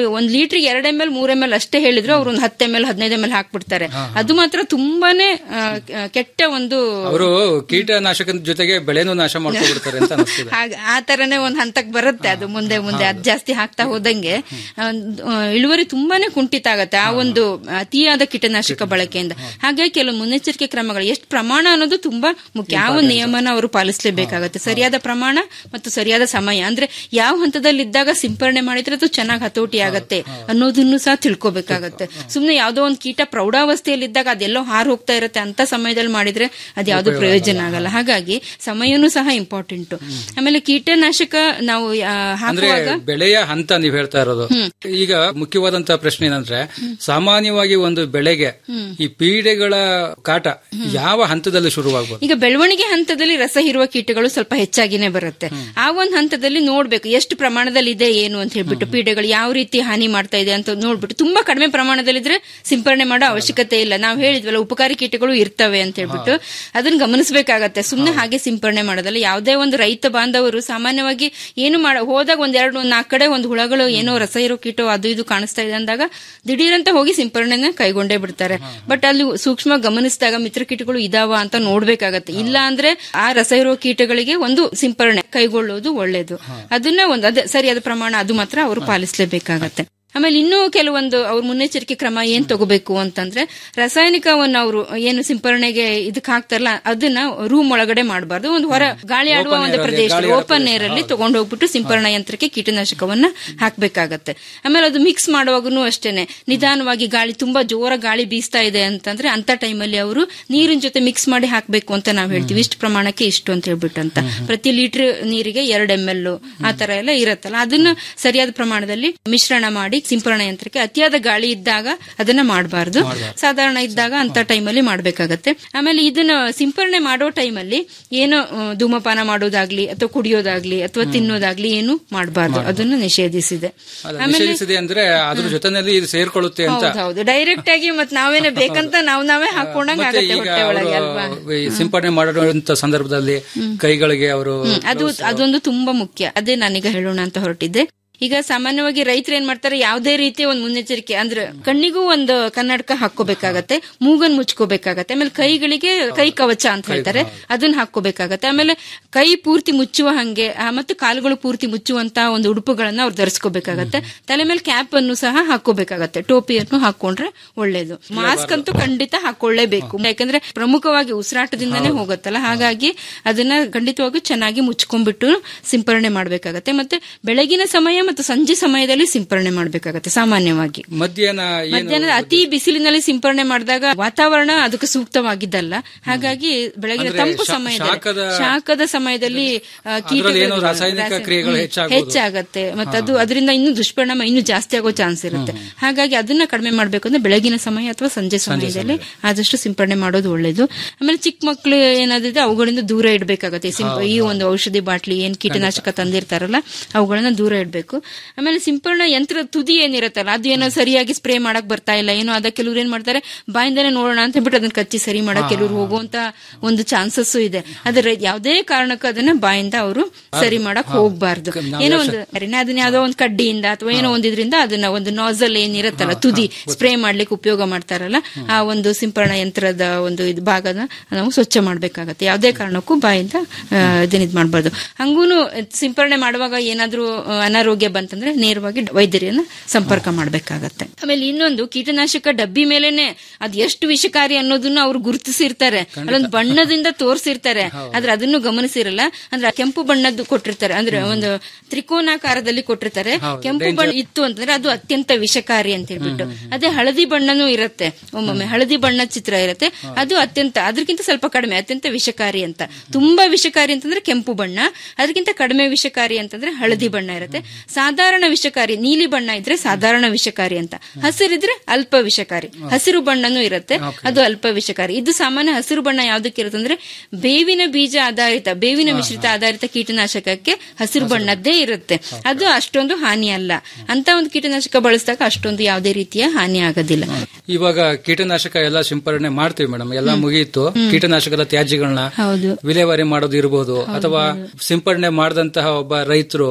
O: ಒಂದ್ ಲೀಟರ್ ಎರಡ್ ಎಮ್ ಎಲ್ ಮೂರ್ ಎಮ್ ಎಲ್ ಅಷ್ಟೇ ಹೇಳಿದ್ರು ಅವ್ರು ಒಂದು ಹತ್ತು ಎಮ್ ಎಲ್ ಹದಿನೈದು ಎಮ್ ಎಲ್ ಹಾಕ್ಬಿಡ್ತಾರೆ ಅದು ಮಾತ್ರ ತುಂಬಾನೇ ಆ, ಕೆಟ್ಟ ಒಂದು
N: ಅವರು ಕೀಟನಾಶಕದ ಜೊತೆಗೆ ಬೆಳೆನೂ ನಾಶ ಮಾಡ್ಕೊಬಿಡ್ತಾರೆ ಅಂತ ಅನಿಸ್ತದೆ
O: ಹಾಗ- ಆ ತರನೇ ಒಂದ್ ಹಂತಕ್ ಬರುತ್ತೆ ಅದು ಮುಂದೆ ಮುಂದೆ ಅದ್ ಜಾಸ್ತಿ ಹಾಕ್ತಾ ಹೋದಂಗೆ ಆ, ಆ, ಇಳುವರಿ ತುಂಬಾನೇ ಕುಂಠಿತ ಆಗತ್ತೆ ಆ ಒಂದು ಅತಿಯಾದ ಕೀಟನಾಶಕ ಬಳಕೆಯಿಂದ ಹಾಗಾಗಿ ಕೆಲವು ಮುನ್ನೆಚ್ಚರಿಕೆ ಕ್ರಮಗಳು ಎಷ್ಟು ಪ್ರಮಾಣ ಅನ್ನೋದು ತುಂಬಾ ಮುಖ್ಯ ಆ ಒಂದು ನಿಯಮನ ಅವರು ಪಾಲಿಸಲೇಬೇಕಾಗತ್ತೆ ಸರಿಯಾದ ಪ್ರಮಾಣ ಮತ್ತು ಸರಿಯಾದ ಸಮಯ ಅಂದ್ರೆ ಯಾವ ಹಂತದಲ್ಲಿ ಇದ್ದಾಗ ಸಿಂಪರಣೆ ಮಾಡಿದ್ರೆ ಅದು ಚೆನ್ನಾಗಿ ಹತೋಟಿ ಆಗತ್ತೆ ಅನ್ನೋದನ್ನು ಸಹ ತಿಳ್ಕೊಬೇಕಾಗತ್ತೆ ಸುಮ್ನೆ ಯಾವ್ದೋ ಒಂದು ಕೀಟ ಪ್ರೌಢಾವಸ್ಥೆಯಲ್ಲಿ ಇದ್ದಾಗ ಅದೆಲ್ಲೋ ಹಾರು ಹೋಗ್ತಾ ಇರುತ್ತೆ ಅಂತ ಸಮಯದಲ್ಲಿ ಮಾಡಿದ್ರೆ ಅದು ಯಾವ್ದು ಪ್ರಯೋಜನ ಆಗಲ್ಲ ಹಾಗಾಗಿ ಸಮಯನೂ ಸಹ ಇಂಪಾರ್ಟೆಂಟ್ ಆಮೇಲೆ ಕೀಟನಾಶಕ ನಾವು ಆ,
N: ಅಂದ್ರೆ
O: ಹಾಕುವಾಗ
N: ಬೆಳೆಯ ಹಂತ ನೀವ್ ಹೇಳ್ತಾ ಇರೋದು ಈಗ ಮುಖ್ಯವಾದಂತಹ ಪ್ರಶ್ನೆ ಏನಂದ್ರೆ ಸಾಮಾನ್ಯವಾಗಿ ಒಂದು ಬೆಳೆಗೆ ಈ ಪೀಡೆಗಳ ಕಾಟ ಯಾವ ಹಂತದಲ್ಲಿ ಶುರುವಾಗಬಹುದು
O: ಈಗ ಬೆಳವಣಿಗೆ ಹಂತದಲ್ಲಿ ರಸ ಹೀರುವ ಕೀಟಗಳು ಸ್ವಲ್ಪ ಹೆಚ್ಚಾಗಿನೇ ಬರುತ್ತೆ ಆ ಒಂದು ಹಂತದಲ್ಲಿ ನೋಡ್ಬೇಕು ಎಷ್ಟು ಪ್ರಮಾಣದಲ್ಲಿ ಇದೆ ಏನು ಅಂತ ಹೇಳ್ಬಿಟ್ಟು ಪೀಡೆಗಳು ಯಾವ ರೀತಿ ಹಾನಿ ಮಾಡ್ತಾ ಇದೆ ಅಂತ ನೋಡ್ಬಿಟ್ಟು ತುಂಬಾ ಕಡಿಮೆ ಪ್ರಮಾಣದಲ್ಲಿದ್ರೆ ಸಿಂಪರಣೆ ಮಾಡೋ ಅವಶ್ಯಕತೆ ಇಲ್ಲ ನಾವು ಹೇಳಿದ್ವಲ್ಲ ಉಪಕಾರಿ ಕೀಟಗಳು ಇರ್ತವೆ ಅಂತ ಹೇಳ್ಬಿಟ್ಟು ಅದನ್ನ ಗಮನಿಸಬೇಕಾಗತ್ತೆ ಸುಮ್ನೆ ಹಾಗೆ ಸಿಂಪರಣೆ ಮಾಡೋದಲ್ಲ ಯಾವುದೇ ಒಂದು ರೈತ ಬಾಂಧವರು ಸಾಮಾನ್ಯವಾಗಿ ಏನು ಮಾಡ ಹೋದಾಗ ಒಂದ್ ಎರಡು ಒಂದ್ ನಾಲ್ಕು ಕಡೆ ಒಂದು ಹುಳಗಳು ಏನೋ ರಸ ಇರೋ ಕೀಟೋ ಅದು ಇದು ಕಾಣಿಸ್ತಾ ಇದೆ ಅಂದಾಗ ದಿಢೀರಂತ ಹೋಗಿ ಸಿಂಪರಣೆನ ಕೈಗೊಂಡೇ ಬಿಡ್ತಾರೆ ಬಟ್ ಅಲ್ಲಿ ಸೂಕ್ಷ್ಮ ಗಮನಿಸಿದಾಗ ಮಿತ್ರ ಕೀಟಗಳು ಇದಾವ ಅಂತ ನೋಡ್ಬೇಕಾಗತ್ತೆ ಇಲ್ಲ ಅಂದ್ರೆ ಆ ರಸ ಇರೋ ಕೀಟಗಳಿಗೆ ಒಂದು ಸಿಂಪರಣೆ ಕೈಗೊಳ್ಳೋದು ಒಳ್ಳೇದು ಅದನ್ನ ಒಂದು ಅದೇ ಸರಿಯಾದ ಪ್ರಮಾಣ ಅದು ಮಾತ್ರ ಅವರು ಪಾಲಿಸಲೇಬೇಕಾಗತ್ತೆ ಆಮೇಲೆ ಇನ್ನೂ ಕೆಲವೊಂದು ಅವ್ರ ಮುನ್ನೆಚ್ಚರಿಕೆ ಕ್ರಮ ಏನ್ ತಗೋಬೇಕು ಅಂತಂದ್ರೆ ರಾಸಾಯನಿಕವನ್ನು ಅವರು ಏನು ಸಿಂಪರಣೆಗೆ ಇದಕ್ಕೆ ಹಾಕ್ತಾರಲ್ಲ ಅದನ್ನ ರೂಮ್ ಒಳಗಡೆ ಮಾಡಬಾರ್ದು ಒಂದು ಹೊರ ಗಾಳಿ ಆಡುವ
N: Open
O: ಒಂದು
N: air ಅಲ್ಲಿ,
O: ಪ್ರದೇಶ
N: ಗಾಳಿ ಆಡೋ
O: ಓಪನ್
N: ಪ್ರದೇಶ.
O: ಏರ್ ಅಲ್ಲಿ ತಗೊಂಡು ಹೋಗ್ಬಿಟ್ಟು ಸಿಂಪರಣಾ ಯಂತ್ರಕ್ಕೆ ಕೀಟನಾಶಕವನ್ನ ಹಾಕ್ಬೇಕಾಗತ್ತೆ ಆಮೇಲೆ ಅದು ಮಿಕ್ಸ್ ಮಾಡುವಾಗೂ ಅಷ್ಟೇನೆ ನಿಧಾನವಾಗಿ ಗಾಳಿ ತುಂಬಾ ಜೋರ ಗಾಳಿ ಬೀಸ್ತಾ ಇದೆ ಅಂತಂದ್ರೆ ಅಂತ ಟೈಮಲ್ಲಿ ಅವರು ನೀರಿನ ಜೊತೆ ಮಿಕ್ಸ್ ಮಾಡಿ ಹಾಕ್ಬೇಕು ಅಂತ ನಾವು ಹೇಳ್ತೀವಿ ಇಷ್ಟು ಪ್ರಮಾಣಕ್ಕೆ ಇಷ್ಟು ಅಂತ ಹೇಳ್ಬಿಟ್ಟು ಅಂತ ಪ್ರತಿ ಲೀಟರ್ ನೀರಿಗೆ ಎರಡ್ ಎಮ್ ಎಲ್ ಆ ತರ ಎಲ್ಲ ಇರತ್ತಲ್ಲ ಅದನ್ನ ಸರಿಯಾದ ಪ್ರಮಾಣದಲ್ಲಿ ಮಿಶ್ರಣ ಮಾಡಿ ಸಿಂಪರಣಾ ಯಂತ್ರಕ್ಕೆ ಅತಿಯಾದ ಗಾಳಿ ಇದ್ದಾಗ ಅದನ್ನ ಮಾಡಬಾರ್ದು ಸಾಧಾರಣ ಇದ್ದಾಗ ಅಂತ ಟೈಮಲ್ಲಿ ಮಾಡ್ಬೇಕಾಗತ್ತೆ ಆಮೇಲೆ ಇದನ್ನ ಸಿಂಪರಣೆ ಮಾಡೋ ಟೈಮಲ್ಲಿ ಏನು ಆ, ಧೂಮಪಾನ ಮಾಡೋದಾಗ್ಲಿ ಅಥವಾ ಕುಡಿಯೋದಾಗ್ಲಿ ಅಥವಾ ತಿನ್ನೋದಾಗ್ಲಿ ಏನು ಮಾಡಬಾರ್ದು ಅದನ್ನು ನಿಷೇಧಿಸಿದೆ
N: ಅಲ್ಲ,
O: ಆಮೇಲೆ
N: ನಿಷೇಧಿಸಿದೆ ಅಂದ್ರೆ ಅದ್ರ ಜೊತೆನಲ್ಲಿ ಇದು ಸೇರ್ಕೊಳ್ಳುತ್ತೆ ಅಂತ
O: ಹೌದು ಹೌದು ಡೈರೆಕ್ಟ್ ಆಗಿ ಮತ್ ನಾವೇನೆ ಬೇಕಂತ ನಾವ್ ನಾವೇ ಹಾಕೊಂಡಂಗ
N: ಮತ್ತೆ
O: ಆಗತ್ತೆ
N: ಈಗ
O: ಹೊಟ್ಟೆ ಒಳಗೆ ಅಲ್ವಾ
N: ಅವರು ಈ ಸಿಂಪಡಣೆ ಮಾಡುವಂತ ಸಂದರ್ಭದಲ್ಲಿ ಕೈಗಳಿಗೆ ಅವರು
O: ಹ್ಮ್, ಅದು ಅದೊಂದು ತುಂಬಾ ಮುಖ್ಯ ಅದೇ ನಾನೀಗ ಹೇಳೋಣ ಅಂತ ಹೊರಟಿದ್ದೆ ಈಗ ಸಾಮಾನ್ಯವಾಗಿ ರೈತರು ಏನ್ ಮಾಡ್ತಾರೆ ಯಾವುದೇ ರೀತಿಯ ಒಂದು ಮುನ್ನೆಚ್ಚರಿಕೆ ಅಂದ್ರೆ ಕಣ್ಣಿಗೂ ಒಂದು ಕನ್ನಡಕ ಹಾಕೋಬೇಕಾಗತ್ತೆ ಮೂಗನ್ ಮುಚ್ಕೋಬೇಕಾಗತ್ತೆ ಆಮೇಲೆ ಕೈಗಳಿಗೆ ಕೈ ಕವಚ ಅಂತ ಹೇಳ್ತಾರೆ ಅದನ್ನ ಹಾಕೋಬೇಕಾಗತ್ತೆ ಆಮೇಲೆ ಕೈ ಪೂರ್ತಿ ಮುಚ್ಚುವ ಹಂಗೆ ಆ, ಮತ್ತು ಕಾಲುಗಳು ಪೂರ್ತಿ ಮುಚ್ಚುವಂತ ಒಂದು ಉಡುಪುಗಳನ್ನ ಅವ್ರು ಧರಿಸ್ಕೋಬೇಕಾಗತ್ತೆ ತಲೆ ಮೇಲೆ ಕ್ಯಾಪ್ ಅನ್ನು ಸಹ ಹಾಕೋಬೇಕಾಗತ್ತೆ ಟೋಪಿಯನ್ನು ಹಾಕೊಂಡ್ರೆ ಒಳ್ಳೇದು ಮಾಸ್ಕ್ ಅಂತೂ ಖಂಡಿತ ಹಾಕೊಳ್ಳೇಬೇಕು ಯಾಕಂದ್ರೆ ಪ್ರಮುಖವಾಗಿ ಉಸಿರಾಟದಿಂದನೇ ಹೋಗುತ್ತಲ್ಲ ಹಾಗಾಗಿ ಅದನ್ನ ಖಂಡಿತವಾಗಿ ಚೆನ್ನಾಗಿ ಮುಚ್ಕೊಂಡ್ಬಿಟ್ಟು ಸಿಂಪರಣೆ ಮಾಡ್ಬೇಕಾಗತ್ತೆ ಮತ್ತೆ ಬೆಳಗಿನ ಸಮಯ ಮತ್ತು ಸಂಜೆ ಸಮಯದಲ್ಲಿ ಸಿಂಪರಣೆ ಮಾಡ್ಬೇಕಾಗತ್ತೆ ಸಾಮಾನ್ಯವಾಗಿ
N: ಮಧ್ಯಾಹ್ನ ಏನು
O: ಮಧ್ಯಾಹ್ನದ ಅತಿ ಬಿಸಿಲಿನಲ್ಲಿ ಸಿಂಪರಣೆ ಮಾಡಿದಾಗ ವಾತಾವರಣ ಅದಕ್ಕೆ ಸೂಕ್ತವಾಗಿದ್ದಲ್ಲ ಹಾಗಾಗಿ ಬೆಳಗಿನ
N: ಅಂದ್ರೆ
O: ತಂಪು
N: ಶಾ-
O: ಸಮಯದಲ್ಲಿ
N: ಶಾಖದ-
O: ಶಾಖದ ಸಮಯದಲ್ಲಿ ಆ,
N: ಅದ್ರಲ್ಲಿ ಏನೋ
O: ಕೀಟಗಳು-
N: ರಾಸಾಯನಿಕ
O: ರಾಸಾಯನಿಕ-
N: ಕ್ರಿಯೆಗಳು
O: ಹ್ಮ್,
N: ಹೆಚ್ಚಾಗ್ಬೋದು.
O: ಹೆಚ್ಚಾಗತ್ತೆ ಮತ್ತೆ ಅದು ಅದರಿಂದ ಇನ್ನೂ ದುಷ್ಪರಿಣಾಮ ಇನ್ನೂ ಜಾಸ್ತಿ ಆಗೋ ಚಾನ್ಸ್ ಇರುತ್ತೆ ಹಾಗಾಗಿ ಅದನ್ನ ಕಡಿಮೆ ಮಾಡ್ಬೇಕು ಅಂದ್ರೆ ಬೆಳಗಿನ ಸಮಯ ಅಥವಾ ಸಂಜೆ ಸಮಯದಲ್ಲಿ ಆದಷ್ಟು ಸಿಂಪರಣೆ ಮಾಡೋದು ಒಳ್ಳೇದು ಆಮೇಲೆ ಚಿಕ್ಕ ಮಕ್ಳು ಏನಾದಿದೆ ಅವುಗಳಿಂದ ದೂರ ಇಡಬೇಕಾಗತ್ತೆ ಈ ಒಂದು ಔಷಧಿ ಬಾಟ್ಲಿ ಏನ್ ಕೀಟನಾಶಕ ತಂದಿರ್ತಾರಲ್ಲ ಅವುಗಳನ್ನ ದೂರ ಇಡಬೇಕು ಆಮೇಲೆ ಸಿಂಪರಣಾ ಯಂತ್ರ ತುದಿ ಏನಿರುತ್ತಲ್ಲ ಅದು ಏನೋ ಸರಿಯಾಗಿ ಸ್ಪ್ರೇ ಮಾಡಕ್ ಬರ್ತಾ ಇಲ್ಲ ಏನೋ ಅದ ಕೆಲವ್ರು ಏನ್ ಮಾಡ್ತಾರೆ ಬಾಯಿಂದನೇ ನೋಡೋಣ ಅಂತ ಹೇಳ್ಬಿಟ್ಟು ಅದನ್ನ ಕಚ್ಚಿ ಸರಿ ಮಾಡಕ್ ಕೆಲವ್ರು ಹೋಗುವಂತ ಒಂದು ಚಾನ್ಸಸ್ ಇದೆ ಆದ್ರೆ ಯಾವುದೇ ಕಾರಣಕ್ಕೂ ಅದನ್ನ ಬಾಯಿಂದ ಅವರು ಸರಿ ಮಾಡಕ್ ಹೋಗ್ಬಾರ್ದು ಏನೋ ಒಂದು ಅರಿನ ಅದನ್ನ ಯಾವ್ದೋ ಒಂದು ಕಡ್ಡಿಯಿಂದ ಅಥವಾ ಏನೋ ಒಂದಿದ್ರಿಂದ ಅದನ್ನ ಒಂದು ನಾಸಲ್ ಏನಿರುತ್ತಲ್ಲ ತುದಿ ಸ್ಪ್ರೇ ಮಾಡ್ಲಿಕ್ಕೆ ಉಪಯೋಗ ಮಾಡ್ತಾರಲ್ಲ ಆ ಒಂದು ಸಿಂಪರಣಾ ಯಂತ್ರದ ಒಂದು ಇದು ಭಾಗನ ನಾವು ಸ್ವಚ್ಛ ಮಾಡ್ಬೇಕಾಗತ್ತೆ ಯಾವುದೇ ಕಾರಣಕ್ಕೂ ಬಾಯಿಂದ ಆ, ಇದನ್ನ ಇದ್ ಮಾಡ್ಬಾರ್ದು ಹಂಗೂನು ಸಿಂಪರಣೆ ಮಾಡುವಾಗ ಏನಾದ್ರೂ ಆ, ಅನಾರೋಗ್ಯ ಬಂತಂದ್ರೆ ನೇರವಾಗಿ ವೈದ್ಯರನ್ನ ಸಂಪರ್ಕ ಮಾಡ್ಬೇಕಾಗತ್ತೆ ಆಮೇಲೆ ಇನ್ನೊಂದು ಕೀಟನಾಶಕ ಡಬ್ಬಿ ಮೇಲೆನೆ ಅದ್ ಎಷ್ಟು ವಿಷಕಾರಿ ಅನ್ನೋದನ್ನ ಅವ್ರು ಗುರುತಿಸಿರ್ತಾರೆ ಅಲ್ಲೊಂದು ಬಣ್ಣದಿಂದ ತೋರಿಸಿರ್ತಾರೆ ಆದ್ರೆ ಅದನ್ನು ಗಮನಿಸಿರಲ್ಲ ಅಂದ್ರೆ ಆ ಕೆಂಪು ಬಣ್ಣದ್ದು ಕೊಟ್ಟಿರ್ತಾರೆ ಅಂದ್ರೆ ಒಂದು ತ್ರಿಕೋನಾಕಾರದಲ್ಲಿ ಕೊಟ್ಟಿರ್ತಾರೆ ಕೆಂಪು ಬಣ್ಣ ಇತ್ತು ಅಂತಂದ್ರೆ ಅದು ಅತ್ಯಂತ ವಿಷಕಾರಿ ಅಂತ ಹೇಳ್ಬಿಟ್ಟು ಅದೇ ಹಳದಿ ಬಣ್ಣನೂ ಇರುತ್ತೆ ಒಮ್ಮೊಮ್ಮೆ ಹಳದಿ ಬಣ್ಣ ಚಿತ್ರ ಇರುತ್ತೆ ಅದು ಅತ್ಯಂತ ಅದಕ್ಕಿಂತ ಸ್ವಲ್ಪ ಕಡಿಮೆ ಅತ್ಯಂತ ವಿಷಕಾರಿ ಅಂತ ತುಂಬಾ ವಿಷಕಾರಿ ಅಂತಂದ್ರೆ ಕೆಂಪು ಬಣ್ಣ ಅದಕ್ಕಿಂತ ಕಡಿಮೆ ವಿಷಕಾರಿ ಅಂತಂದ್ರೆ ಹಳದಿ ಬಣ್ಣ ಇರುತ್ತೆ ಸಾಧಾರಣ ವಿಷಕಾರಿ ನೀಲಿ ಬಣ್ಣ ಇದ್ರೆ ಸಾಧಾರಣ ವಿಷಕಾರಿ ಅಂತ ಹಸಿರಿದ್ರೆ ಅಲ್ಪ ವಿಷಕಾರಿ ಹಸಿರು ಬಣ್ಣನೂ ಇರುತ್ತೆ ಅದು ಅಲ್ಪ ವಿಷಕಾರಿ ಇದು ಸಾಮಾನ್ಯ ಹಸಿರು ಬಣ್ಣ ಯಾವ್ದಕ್ಕೆ ಇರುತ್ತೆ ಅಂದ್ರೆ ಬೇವಿನ ಬೀಜ ಆಧಾರಿತ ಬೇವಿನ ಮಿಶ್ರಿತ ಆಧಾರಿತ ಕೀಟನಾಶಕಕ್ಕೆ ಹಸಿರು ಬಣ್ಣದ್ದೇ ಇರುತ್ತೆ ಅದು ಅಷ್ಟೊಂದು ಹಾನಿ ಅಲ್ಲ ಅಂತ ಒಂದು ಕೀಟನಾಶಕ ಬಳಸಿದಾಗ ಅಷ್ಟೊಂದು ಯಾವುದೇ ರೀತಿಯ ಹಾನಿ ಆಗೋದಿಲ್ಲ
N: ಇವಾಗ ಕೀಟನಾಶಕ ಎಲ್ಲ ಸಿಂಪರಣೆ ಮಾಡ್ತೀವಿ ಮೇಡಮ್ ಎಲ್ಲ ಮುಗಿಯಿತು ಕೀಟನಾಶಕದ ತ್ಯಾಜ್ಯಗಳನ್ನ
O: ಹೌದು
N: ವಿಲೇವಾರಿ ಮಾಡೋದು ಇರಬಹುದು ಅಥವಾ ಸಿಂಪರಣೆ ಮಾಡಿದಂತಹ ಒಬ್ಬ ರೈತರು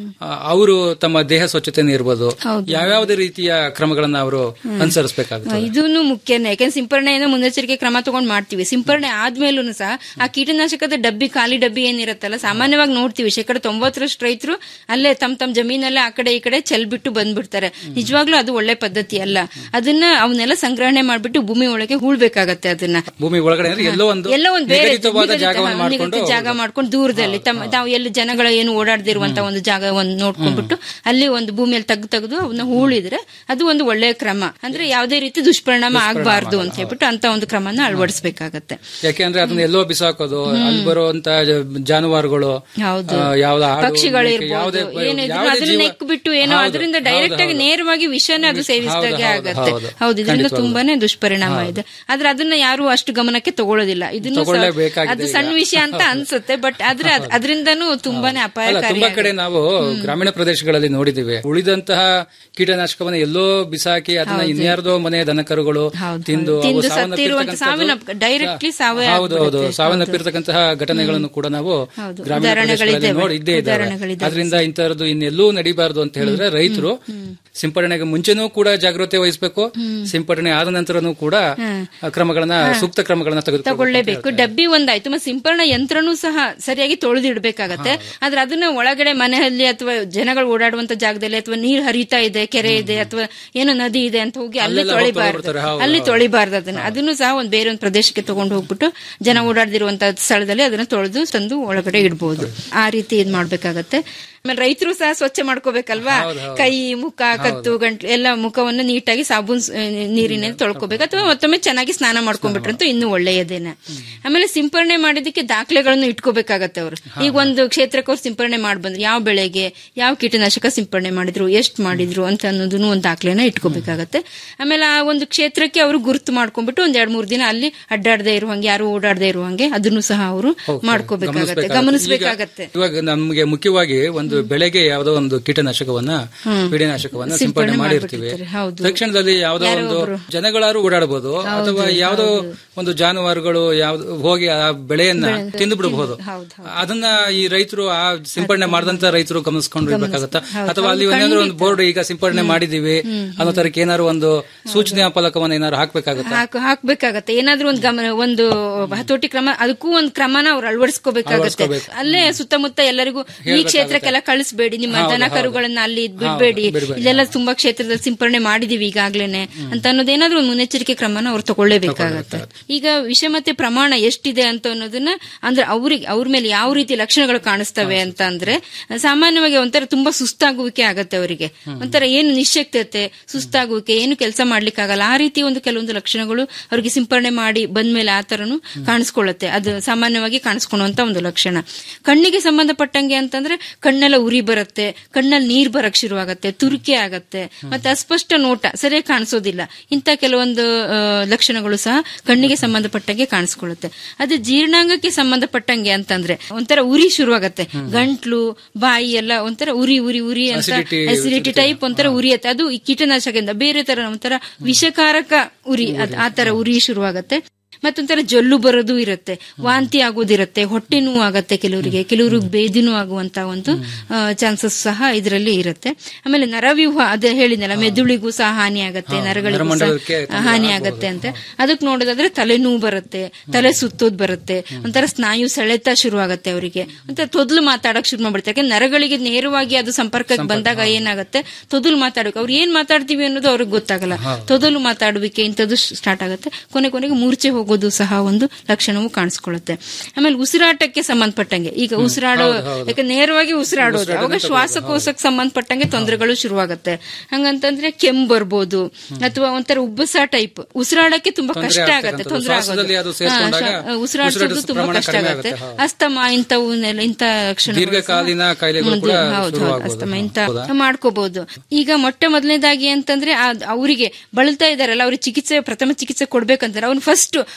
N: ಅವರು ತಮ್ಮ ದೇಹ ಸ್ವಚ್ಛತೆನೇ ಇರ್ಬೋದು ಯಾವ್ಯಾವುದೇ ರೀತಿಯ ಕ್ರಮಗಳನ್ನ ಅವರು ಅನುಸರಿಸಬೇಕಾಗುತ್ತೆ
O: ಇದೂನು ಮುಖ್ಯನೇ ಯಾಕಂದ್ರೆ ಸಿಂಪರಣೆಯನ್ನು ಮುನ್ನೆಚ್ಚರಿಕೆ ಕ್ರಮ ತಗೊಂಡ್ ಮಾಡ್ತೀವಿ ಸಿಂಪರಣೆ ಆದ್ಮೇಲೂ ಸಹ ಆ ಕೀಟನಾಶಕದ ಡಬ್ಬಿ ಖಾಲಿ ಡಬ್ಬಿ ಏನಿರತ್ತಲ್ಲ ಸಾಮಾನ್ಯವಾಗಿ ನೋಡ್ತೀವಿ ಶೇಕಡ ತೊಂಬತ್ತರಷ್ಟು ರೈತರು ಅಲ್ಲೇ ತಮ್ಮ ತಮ್ಮ ಜಮೀನಲ್ಲೇ ಆ ಕಡೆ ಈ ಕಡೆ ಚೆಲ್ಬಿಟ್ಟು ಬಂದ್ಬಿಡ್ತಾರೆ ನಿಜವಾಗ್ಲೂ ಅದು ಒಳ್ಳೆ ಪದ್ಧತಿ ಅಲ್ಲ ಅದನ್ನ ಅವನ್ನೆಲ್ಲ ಸಂಗ್ರಹಣೆ ಮಾಡ್ಬಿಟ್ಟು ಭೂಮಿ ಒಳಗೆ ಹೂಳ್ಬೇಕಾಗತ್ತೆ ಅದನ್ನ
N: ಭೂಮಿ ಒಳಗಡೆ ಅಂದ್ರೆ ಎಲ್ಲೋ ಒಂದು
O: ಎಲ್ಲ ಒಂದು ಬೇರೆ
N: ನಿಗದಿತವಾದ
O: ನಿಗದಿತ-
N: ಜಾಗವನ್ನು
O: ಹಾ,
N: ಮಾಡ್ಕೊಂಡು
O: ನಿಗದಿತ ಜಾಗ ಮಾಡ್ಕೊಂಡು ದೂರದಲ್ಲಿ ತಮ್ಮ ತಾವು ಎಲ್ಲಿ ಜನಗಳ ಏನು ಓಡಾಡದಿರುವಂತ ಒಂದು ಜಾಗ ಒಂದು ನೋಡ್ಕೊಂಡ್ಬಿಟ್ಟು ಅಲ್ಲಿ ಒಂದು ಭೂಮಿಯಲ್ಲಿ ತೆಗ್ದು ತೆಗೆದು ಅವನ್ನ ಹೂಳಿದ್ರೆ ಅದು ಒಂದು ಒಳ್ಳೆಯ ಕ್ರಮ ಅಂದ್ರೆ ಯಾವುದೇ ರೀತಿ ದುಷ್ಪರಿಣಾಮ ಆಗಬಾರ್ದು ಅಂತ ಹೇಳ್ಬಿಟ್ಟು ಅಂತ ಒಂದು ಕ್ರಮನ ಅಳವಡಿಸಬೇಕಾಗತ್ತೆ
N: ಯಾಕೆಂದ್ರೆ ಅದನ್ನ ಎಲ್ಲೋ ಬಿಸಾಕೋದು ಅಲ್ಲಿ ಬರುವಂತ ಜ- ಜಾನುವಾರುಗಳು
O: ಹೌದು.
N: ಆ, ಯಾವ್ದು ಆಡು,
O: ಪಕ್ಷಿಗಳು
N: ಮೇಕೆ,
O: ಇರ್ಬೋದು
N: ಯಾವುದೇ
O: ಏನಿದ್ರು
N: ಯಾವುದೇ
O: ಅದನ್ನ
N: ಜೀವ-
O: ನೆಕ್ ಬಿಟ್ಟು ಏನೋ
N: ಹೌದು,
O: ಅದರಿಂದ
N: ಹೌದು,
O: ಡೈರೆಕ್ಟ್ ಆಗಿ
N: ಹೌದು.
O: ನೇರವಾಗಿ ವಿಷನೇ ಅದು ಸೇವಿಸಿದಾಗೆ
N: ಹೌದು,
O: ಆಗತ್ತೆ
N: ಹೌದು.
O: ಹೌದು ಇದರಿಂದ
N: ಖಂಡಿತವಾಗ್ಲೂ.
O: ತುಂಬಾನೇ ದುಷ್ಪರಿಣಾಮ ಇದೆ ಆದ್ರೆ ಅದನ್ನ ಯಾರು ಅಷ್ಟು ಗಮನಕ್ಕೆ ತಗೊಳ್ಳೋದಿಲ್ಲ ಇದನ್ನು ಸ-
N: ತಗೊಳ್ಳೇಬೇಕಾಗಿದೆ
O: ಅದು
N: ಈಗ.
O: ಸಣ್ಣ ವಿಷಯ ಅಂತ ಅನ್ಸುತ್ತೆ ಬಟ್ ಆದ್ರೆ ಅದ್- ಅದರಿಂದನೂ ತುಂಬಾನೇ
N: ಅಲ್ಲ
O: ಅಪಾಯಕಾರಿ
N: ತುಂಬಾ ಕಡೆ ನಾವು ಗ್ರಾಮೀಣ ಪ್ರದೇಶಗಳಲ್ಲಿ ನೋಡಿದಿವಿ ಉಳಿದಂತಹ ಕೀಟನಾಶಕವನ್ನ ಎಲ್ಲೋ ಬಿಸಾಕಿ ಅದನ್ನ ಇನ್ಯಾರ್ದೋ ಮನೆ ದನಕರುಗಳು ತಿಂದು ಅವು
O: ತಿಂದು
N: ಸಾವನ್ನಪ್ಪಿರ್ತಕ್ಕಂಥದ್ದು-
O: ಸತ್ತಿರುವಂತ ಡೈರೆಕ್ಟ್ಲಿ ಸಾವೇ
N: ಹೌದು ಹೌದು
O: ಆಗ್ಬಿಡುತ್ತೆ.
N: ಸಾವನ್ನಪ್ಪಿರ್ತಕ್ಕಂತಹ ಘಟನೆಗಳನ್ನು ಕೂಡ ನಾವು
O: ಹೌದು.
N: ಗ್ರಾಮೀಣ ಪ್ರದೇಶಗಳಲ್ಲಿ
O: ಉದಾಹರಣೆಗಳಿದ್ದಾವೆ.
N: ನೋಡಿ ಇದ್ದೇ ಇದ್ದಾವೆ
O: ಉದಾಹರಣೆಗಳಿದ್ದಾವೆ.
N: ಅದರಿಂದ ಇಂತಹದ್ದು ಇನ್ನೆಲ್ಲೂ ನಡಿಬಾರದು ಅಂತ ಹೇಳಿದ್ರೆ ರೈತರು ಸಿಂಪಡಣೆಗೆ ಮುಂಚೆನೂ ಕೂಡ ಜಾಗೃತಿ ವಹಿಸಬೇಕು ಸಿಂಪಡಣೆ ಆದ ನಂತರನೂ ಕೂಡ ಆ ಕ್ರಮಗಳನ್ನ ಸೂಕ್ತ ಕ್ರಮಗಳನ್ನ ತೆಗೆದುಕೊಳ್ಳಬೇಕು
O: ತಗೊಳ್ಳೇಬೇಕು ಡಬ್ಬಿ ಒಂದಾಯ್ತು ಮತ್ತೆ ಸಿಂಪರಣಾ ಯಂತ್ರನೂ ಸಹ ಸರಿಯಾಗಿ ತೊಳೆದಿಡ್ಬೇಕಾಗತ್ತೆ ಆದ್ರೆ ಅದನ್ನ ಒಳಗಡೆ ಮನೆಯಲ್ಲಿ ಅಥವಾ ಜನಗಳು ಓಡಾಡುವಂತ ಜಾಗದಲ್ಲಿ ಅಥವಾ ನೀರ್ ಹರಿತಾ ಇದೆ ಕೆರೆ ಇದೆ ಅಥವಾ ಏನೋ ನದಿ ಇದೆ ಅಂತ ಹೋಗಿ ಅಲ್ಲಿ
N: ಅಲ್ಲೆಲ್ಲ ಹೋಗಿ
O: ತೊಳಿಬಾರ್ದು
N: ತೊಳ್ಬಿಡ್ತಾರೆ, ಹೌದು,
O: ಅಲ್ಲಿ
N: ಹೌದು.
O: ತೊಳಿಬಾರ್ದು ಅದನ್ನ ಅದನ್ನು ಸಹ ಒಂದ್ ಬೇರೆ ಒಂದು ಪ್ರದೇಶಕ್ಕೆ ತಗೊಂಡು ಹೋಗ್ಬಿಟ್ಟು ಜನ ಓಡಾಡ್ದಿರುವಂತ ಸ್ಥಳದಲ್ಲಿ ಅದನ್ನ ತೊಳೆದು ತಂದು ಒಳಗಡೆ ಇಡ್ಬೋದು ಆ ರೀತಿ ಇದ್ ಮಾಡ್ಬೇಕಾಗತ್ತೆ ಆಮೇಲೆ ರೈತರು ಸಹ ಸ್ವಚ್ಛ ಮಾಡ್ಕೋಬೇಕಲ್ವಾ ಕೈ ಮುಖ ಕತ್ತು ಗಂಟ್ಲು ಎಲ್ಲ ಮುಖವನ್ನು ನೀಟಾಗಿ ಸಾಬೂನ್ ಸ್- ನೀರಿನಲ್ಲಿ ತೊಳ್ಕೊಬೇಕು ಅಥವಾ ಮತ್ತೊಮ್ಮೆ ಚೆನ್ನಾಗಿ ಸ್ನಾನ ಮಾಡ್ಕೊಂಡ್ಬಿಟ್ರಂತೂ ಇನ್ನೂ ಒಳ್ಳೆಯದೇನೆ ಆಮೇಲೆ ಸಿಂಪರಣೆ ಮಾಡಿದಕ್ಕೆ ದಾಖಲೆಗಳನ್ನು ಇಟ್ಕೋಬೇಕಾಗತ್ತೆ ಅವರು ಈಗ ಒಂದು ಕ್ಷೇತ್ರಕ್ಕೆ ಅವ್ರು ಸಿಂಪರಣೆ ಮಾಡಿ ಬಂದ್ರು ಯಾವ ಬೆಳೆಗೆ ಯಾವ ಕೀಟನಾಶಕ ಸಿಂಪರಣೆ ಮಾಡಿದ್ರು ಎಷ್ಟು ಮಾಡಿದ್ರು ಅಂತ ಅನ್ನೋದನ್ನು ಒಂದು ದಾಖಲೆನ ಇಟ್ಕೋಬೇಕಾಗತ್ತೆ ಆಮೇಲೆ ಆ ಒಂದು ಕ್ಷೇತ್ರಕ್ಕೆ ಅವರು ಗುರುತು ಮಾಡ್ಕೊಂಡ್ಬಿಟ್ಟು ಒಂದ್ ಎರಡ್ ಮೂರ್ ದಿನ ಅಲ್ಲಿ ಅಡ್ಡಾಡದೆ ಇರುವಂಗೆ ಯಾರು ಓಡಾಡದೆ ಇರುವಂಗೆ ಅದನ್ನು ಸಹ ಅವರು ಮಾಡ್ಕೋಬೇಕಾಗತ್ತೆ ಗಮನಿಸಬೇಕಾಗತ್ತೆ
N: ಈಗ ಇವಾಗ ನಮ್ಗೆ ಮುಖ್ಯವಾಗಿ ಒಂದು ಬೆಳೆಗೆ ಯಾವ್ದೋ ಒಂದು ಕೀಟನಾಶಕವನ್ನ ಕೀಟನಾಶಕವನ್ನ ಸಿಂಪಡಣೆ ಮಾಡಿರ್ತೀವಿ
O: ಹೌದು.
N: ತಕ್ಷಣದಲ್ಲಿ ಯಾವ್ದೋ ಒಂದು ಜನಗಳಾರು ಓಡಾಡಬಹುದು ಅಥವಾ ಯಾವ್ದೋ ಒಂದು ಜಾನುವಾರುಗಳು ಯಾವ್ದು ಹೋಗಿ ಆ ಬೆಳೆಯನ್ನ ತಿಂದು ಬಿಡಬಹುದು ಅದನ್ನ ಈ ರೈತರು ಆ ಸಿಂಪಡಣೆ ಮಾಡದಂತ ರೈತರು ಗಮನಿಸ್ಕೊಂಡು ಇರ್ಬೇಕಾಗತ್ತ ಅಥವಾ ಅಲ್ಲಿ ಏನಾದ್ರು ಒಂದು ಬೋರ್ಡ್ ಈಗ ಸಿಂಪಡಣೆ ಮಾಡಿದೀವಿ ಅನ್ನೋ ತರಕ್ಕೆ ಏನಾದ್ರು ಒಂದು ಸೂಚನೆಯ ಫಲಕವನ್ನ ಏನಾದ್ರು ಹಾಕ್ಬೇಕಾಗತ್ತ
O: ಹಾಕ್ ಹಾಕ್ಬೇಕಾಗತ್ತೆ ಏನಾದ್ರೂ ಒಂದು ಗಮನ ಒಂದು ಹತೋಟಿ ಕ್ರಮ ಅದಕ್ಕೂ ಒಂದು ಕ್ರಮನ ಅವ್ರು ಅಳವಡಿಸ್ಕೋಬೇಕಾಗತ್ತೆ
N: ಅಳವಡಿಸ್ಕೋಬೇಕು.
O: ಅಲ್ಲೇ ಸುತ್ತಮುತ್ತ ಎಲ್ಲರಿಗೂ ಈ ಕ್ಷೇತ್ರಕ್ಕೆಲ್ಲ ಕಳಿಸ್ಬೇಡಿ ನಿಮ್ಮ ದನ ಕರುಗಳನ್ನ ಅಲ್ಲಿ ಇದ್ ಬಿಡ್ಬೇಡಿ ಇಲ್ಲೆಲ್ಲ ತುಂಬಾ ಕ್ಷೇತ್ರದಲ್ಲಿ ಸಿಂಪರಣೆ ಮಾಡಿದೀವಿ ಈಗಾಗ್ಲೇನೆ ಅಂತ ಅನ್ನೋದೇನಾದ್ರೂ ಒಂದು ಮುನ್ನೆಚ್ಚರಿಕೆ ಕ್ರಮನ ಅವ್ರು ತಗೊಳ್ಳೇಬೇಕಾಗತ್ತೆ ಈಗ ವಿಷ ಮತ್ತೆ ಪ್ರಮಾಣ ಎಷ್ಟಿದೆ ಅಂತ ಅನ್ನೋದನ್ನ ಅಂದ್ರೆ ಅವ್ರಿಗೆ ಅವ್ರ ಮೇಲೆ ಯಾವ ರೀತಿ ಲಕ್ಷಣಗಳು ಕಾಣಿಸ್ತವೆ ಅಂತ ಅಂದ್ರೆ ಸಾಮಾನ್ಯವಾಗಿ ಒಂಥರ ತುಂಬಾ ಸುಸ್ತಾಗುವಿಕೆ ಆಗತ್ತೆ ಅವರಿಗೆ ಒಂಥರ ಏನು ನಿಶ್ಶಕ್ತತೆ ಸುಸ್ತಾಗುವಿಕೆ ಏನು ಕೆಲಸ ಮಾಡ್ಲಿಕ್ಕೆ ಆಗಲ್ಲ ಆ ರೀತಿ ಒಂದು ಕೆಲವೊಂದು ಲಕ್ಷಣಗಳು ಅವ್ರಿಗೆ ಸಿಂಪರಣೆ ಮಾಡಿ ಬಂದ್ಮೇಲೆ ಆ ತರನು ಕಾಣಿಸ್ಕೊಳ್ಳುತ್ತೆ ಅದು ಸಾಮಾನ್ಯವಾಗಿ ಕಾಣಿಸ್ಕೊಳ್ಳುವಂತ ಒಂದು ಲಕ್ಷಣ ಕಣ್ಣಿಗೆ ಸಂಬಂಧಪಟ್ಟಂಗೆ ಅಂತಂದ್ರೆ ಕಣ್ಣೆಲ್ಲ ಉರಿ ಬರುತ್ತೆ ಕಣ್ಣಲ್ಲಿ ನೀರ್ ಬರಕ್ ಶುರುವಾಗತ್ತೆ ತುರಿಕೆ ಆಗತ್ತೆ ಮತ್ತೆ ಅಸ್ಪಷ್ಟ ನೋಟ ಸರಿಯಾಗಿ ಕಾಣಿಸೋದಿಲ್ಲ ಇಂಥ ಕೆಲವೊಂದು ಆ, ಲಕ್ಷಣಗಳು ಸಹ ಕಣ್ಣಿಗೆ ಸಂಬಂಧಪಟ್ಟಂಗೆ ಕಾಣಿಸ್ಕೊಳ್ಳುತ್ತೆ ಅದು ಜೀರ್ಣಾಂಗಕ್ಕೆ ಸಂಬಂಧಪಟ್ಟಂಗೆ ಅಂತಂದ್ರೆ ಒಂಥರ ಉರಿ ಶುರುವಾಗತ್ತೆ ಗಂಟ್ಲು ಬಾಯಿ ಎಲ್ಲ ಒಂಥರ ಉರಿ ಉರಿ ಉರಿ ಅಂತ
N: Acidity
O: ಅಸಿಡಿಟಿ ಟೈಪ್ ಒಂಥರ ಉರಿಯತ್ತೆ ಅದು ಈ ಕೀಟನಾಶಕದಿಂದ ಬೇರೆ ತರ ಒಂಥರ ವಿಷಕಾರಕ ಉರಿ ಅದ್- ಆ ತರ ಉರಿ ಶುರುವಾಗತ್ತೆ ಮತ್ತೊಂಥರ ಜೊಲ್ಲು ಬರೋದು ಇರುತ್ತೆ ವಾಂತಿ ಆಗೋದಿರುತ್ತೆ ಹೊಟ್ಟೆ ನೋವು ಆಗತ್ತೆ ಕೆಲವರಿಗೆ ಕೆಲವರಿಗೆ ಬೇದಿನೂ ಆಗುವಂತ ಒಂದು ಚಾನ್ಸಸ್ ಸಹ ಇದರಲ್ಲಿ ಇರುತ್ತೆ ಆಮೇಲೆ ನರವ್ಯೂಹ ಅದೇ ಹೇಳಿದ್ನಲ್ಲ ಮೆದುಳಿಗೂ ಸಹ ಹಾನಿ ಆಗತ್ತೆ ನರಗಳಿಗೂ
N: ನರಮಂಡಲಕ್ಕೆ
O: ಸಹ ಹಾನಿ ಆಗತ್ತೆ ಅಂತ ಅದಕ್ಕೆ ನೋಡೋದಾದ್ರೆ ತಲೆನೋವು ಬರುತ್ತೆ ತಲೆ ಸುತ್ತೋದ್ ಬರುತ್ತೆ ಒಂಥರ ಸ್ನಾಯು ಸೆಳೆತ ಶುರು ಆಗತ್ತೆ ಅವರಿಗೆ ಒಂಥರ ತೊದಲು ಮಾತಾಡಕ್ ಶುರು ಮಾಡ್ಬಿಡ್ತಾರೆ ಯಾಕಂದ್ರೆ ನರಗಳಿಗೆ ನೇರವಾಗಿ ಅದು ಸಂಪರ್ಕಕ್ಕೆ ಬಂದಾಗ ಏನಾಗುತ್ತೆ ತೊದಲು ಮಾತಾಡಬೇಕು ಅವ್ರು ಏನ್ ಮಾತಾಡ್ತೀವಿ ಅನ್ನೋದು ಅವ್ರಿಗೆ ಗೊತ್ತಾಗಲ್ಲ ತೊದಲು ಮಾತಾಡುವಿಕೆ ಇಂಥದ್ದು ಸ್ಟಾರ್ಟ್ ಆಗುತ್ತೆ ಕೊನೆ ಕೊನೆಗೆ ಮೂರ್ಛೆ ಹೋಗೋದು ಸಹ ಒಂದು ಲಕ್ಷಣವು ಕಾಣಿಸ್ಕೊಳ್ಳುತ್ತೆ ಆಮೇಲೆ ಉಸಿರಾಟಕ್ಕೆ ಸಂಬಂಧಪಟ್ಟಂಗೆ ಈಗ ಉಸಿರಾಡೋ ಯಾಕೆ ನೇರವಾಗಿ ಉಸಿರಾಡೋದು ಅವಾಗ ಶ್ವಾಸಕೋಶಕ್ಕೆ ಸಂಬಂಧಪಟ್ಟಂಗೆ ತೊಂದರೆಗಳು ಶುರುವಾಗುತ್ತೆ ಹಂಗಂತಂದ್ರೆ ಕೆಮ್ಮು ಬರ್ಬೋದು ಅಥವಾ ಒಂಥರ ಉಬ್ಬಸ ಟೈಪ್ ಉಸಿರಾಡಕ್ಕೆ ತುಂಬಾ
N: ತೊಂದ್ರೆ
O: ಕಷ್ಟ
N: ಆಗ್ತಕ್ಕಂಥದ್ದು.
O: ಆಗತ್ತೆ ತೊಂದರೆ
N: ಶ್ವಾಸದಲ್ಲಿ ಅದು
O: ಆಗೋದು
N: ಸೇರ್ಕೊಂಡಾಗ
O: ಹಾ, ಶ್ವಾ- ಉಸಿರಾಡ್ಸೋದು
N: ಉಸಿರಾಟದ
O: ತುಂಬಾ
N: ಪ್ರಮಾಣ
O: ಕಷ್ಟ
N: ಕಡಿಮೆ
O: ಆಗುತ್ತೆ
N: ಆಗುತ್ತೆ, ಹೌದು.
O: ಅಸ್ತಮ ಇಂಥವನ್ನೆಲ್ಲ ಇಂಥ ಲಕ್ಷಣ
N: ದೀರ್ಘಕಾಲೀನ ಕಾಯಿಲೆಗಳು ಕೂಡ ಶುರುವಾಗ್ಬೋದು.
O: ಅಸ್ತಮ ಇಂಥ
N: ಹೌದಾ?
O: ಮಾಡ್ಕೋಬಹುದು ಈಗ ಮೊಟ್ಟ ಮೊದಲನೇದಾಗಿ ಅಂತಂದ್ರೆ ಅವರಿಗೆ ಬಳಲ್ತಾ ಇದಾರಲ್ಲ ಅವ್ರಿಗೆ ಚಿಕಿತ್ಸೆ ಪ್ರಥಮ ಚಿಕಿತ್ಸೆ ಕೊಡ್ಬೇಕಂತಾರೆ ಅವ್ನು ಫಸ್ಟ್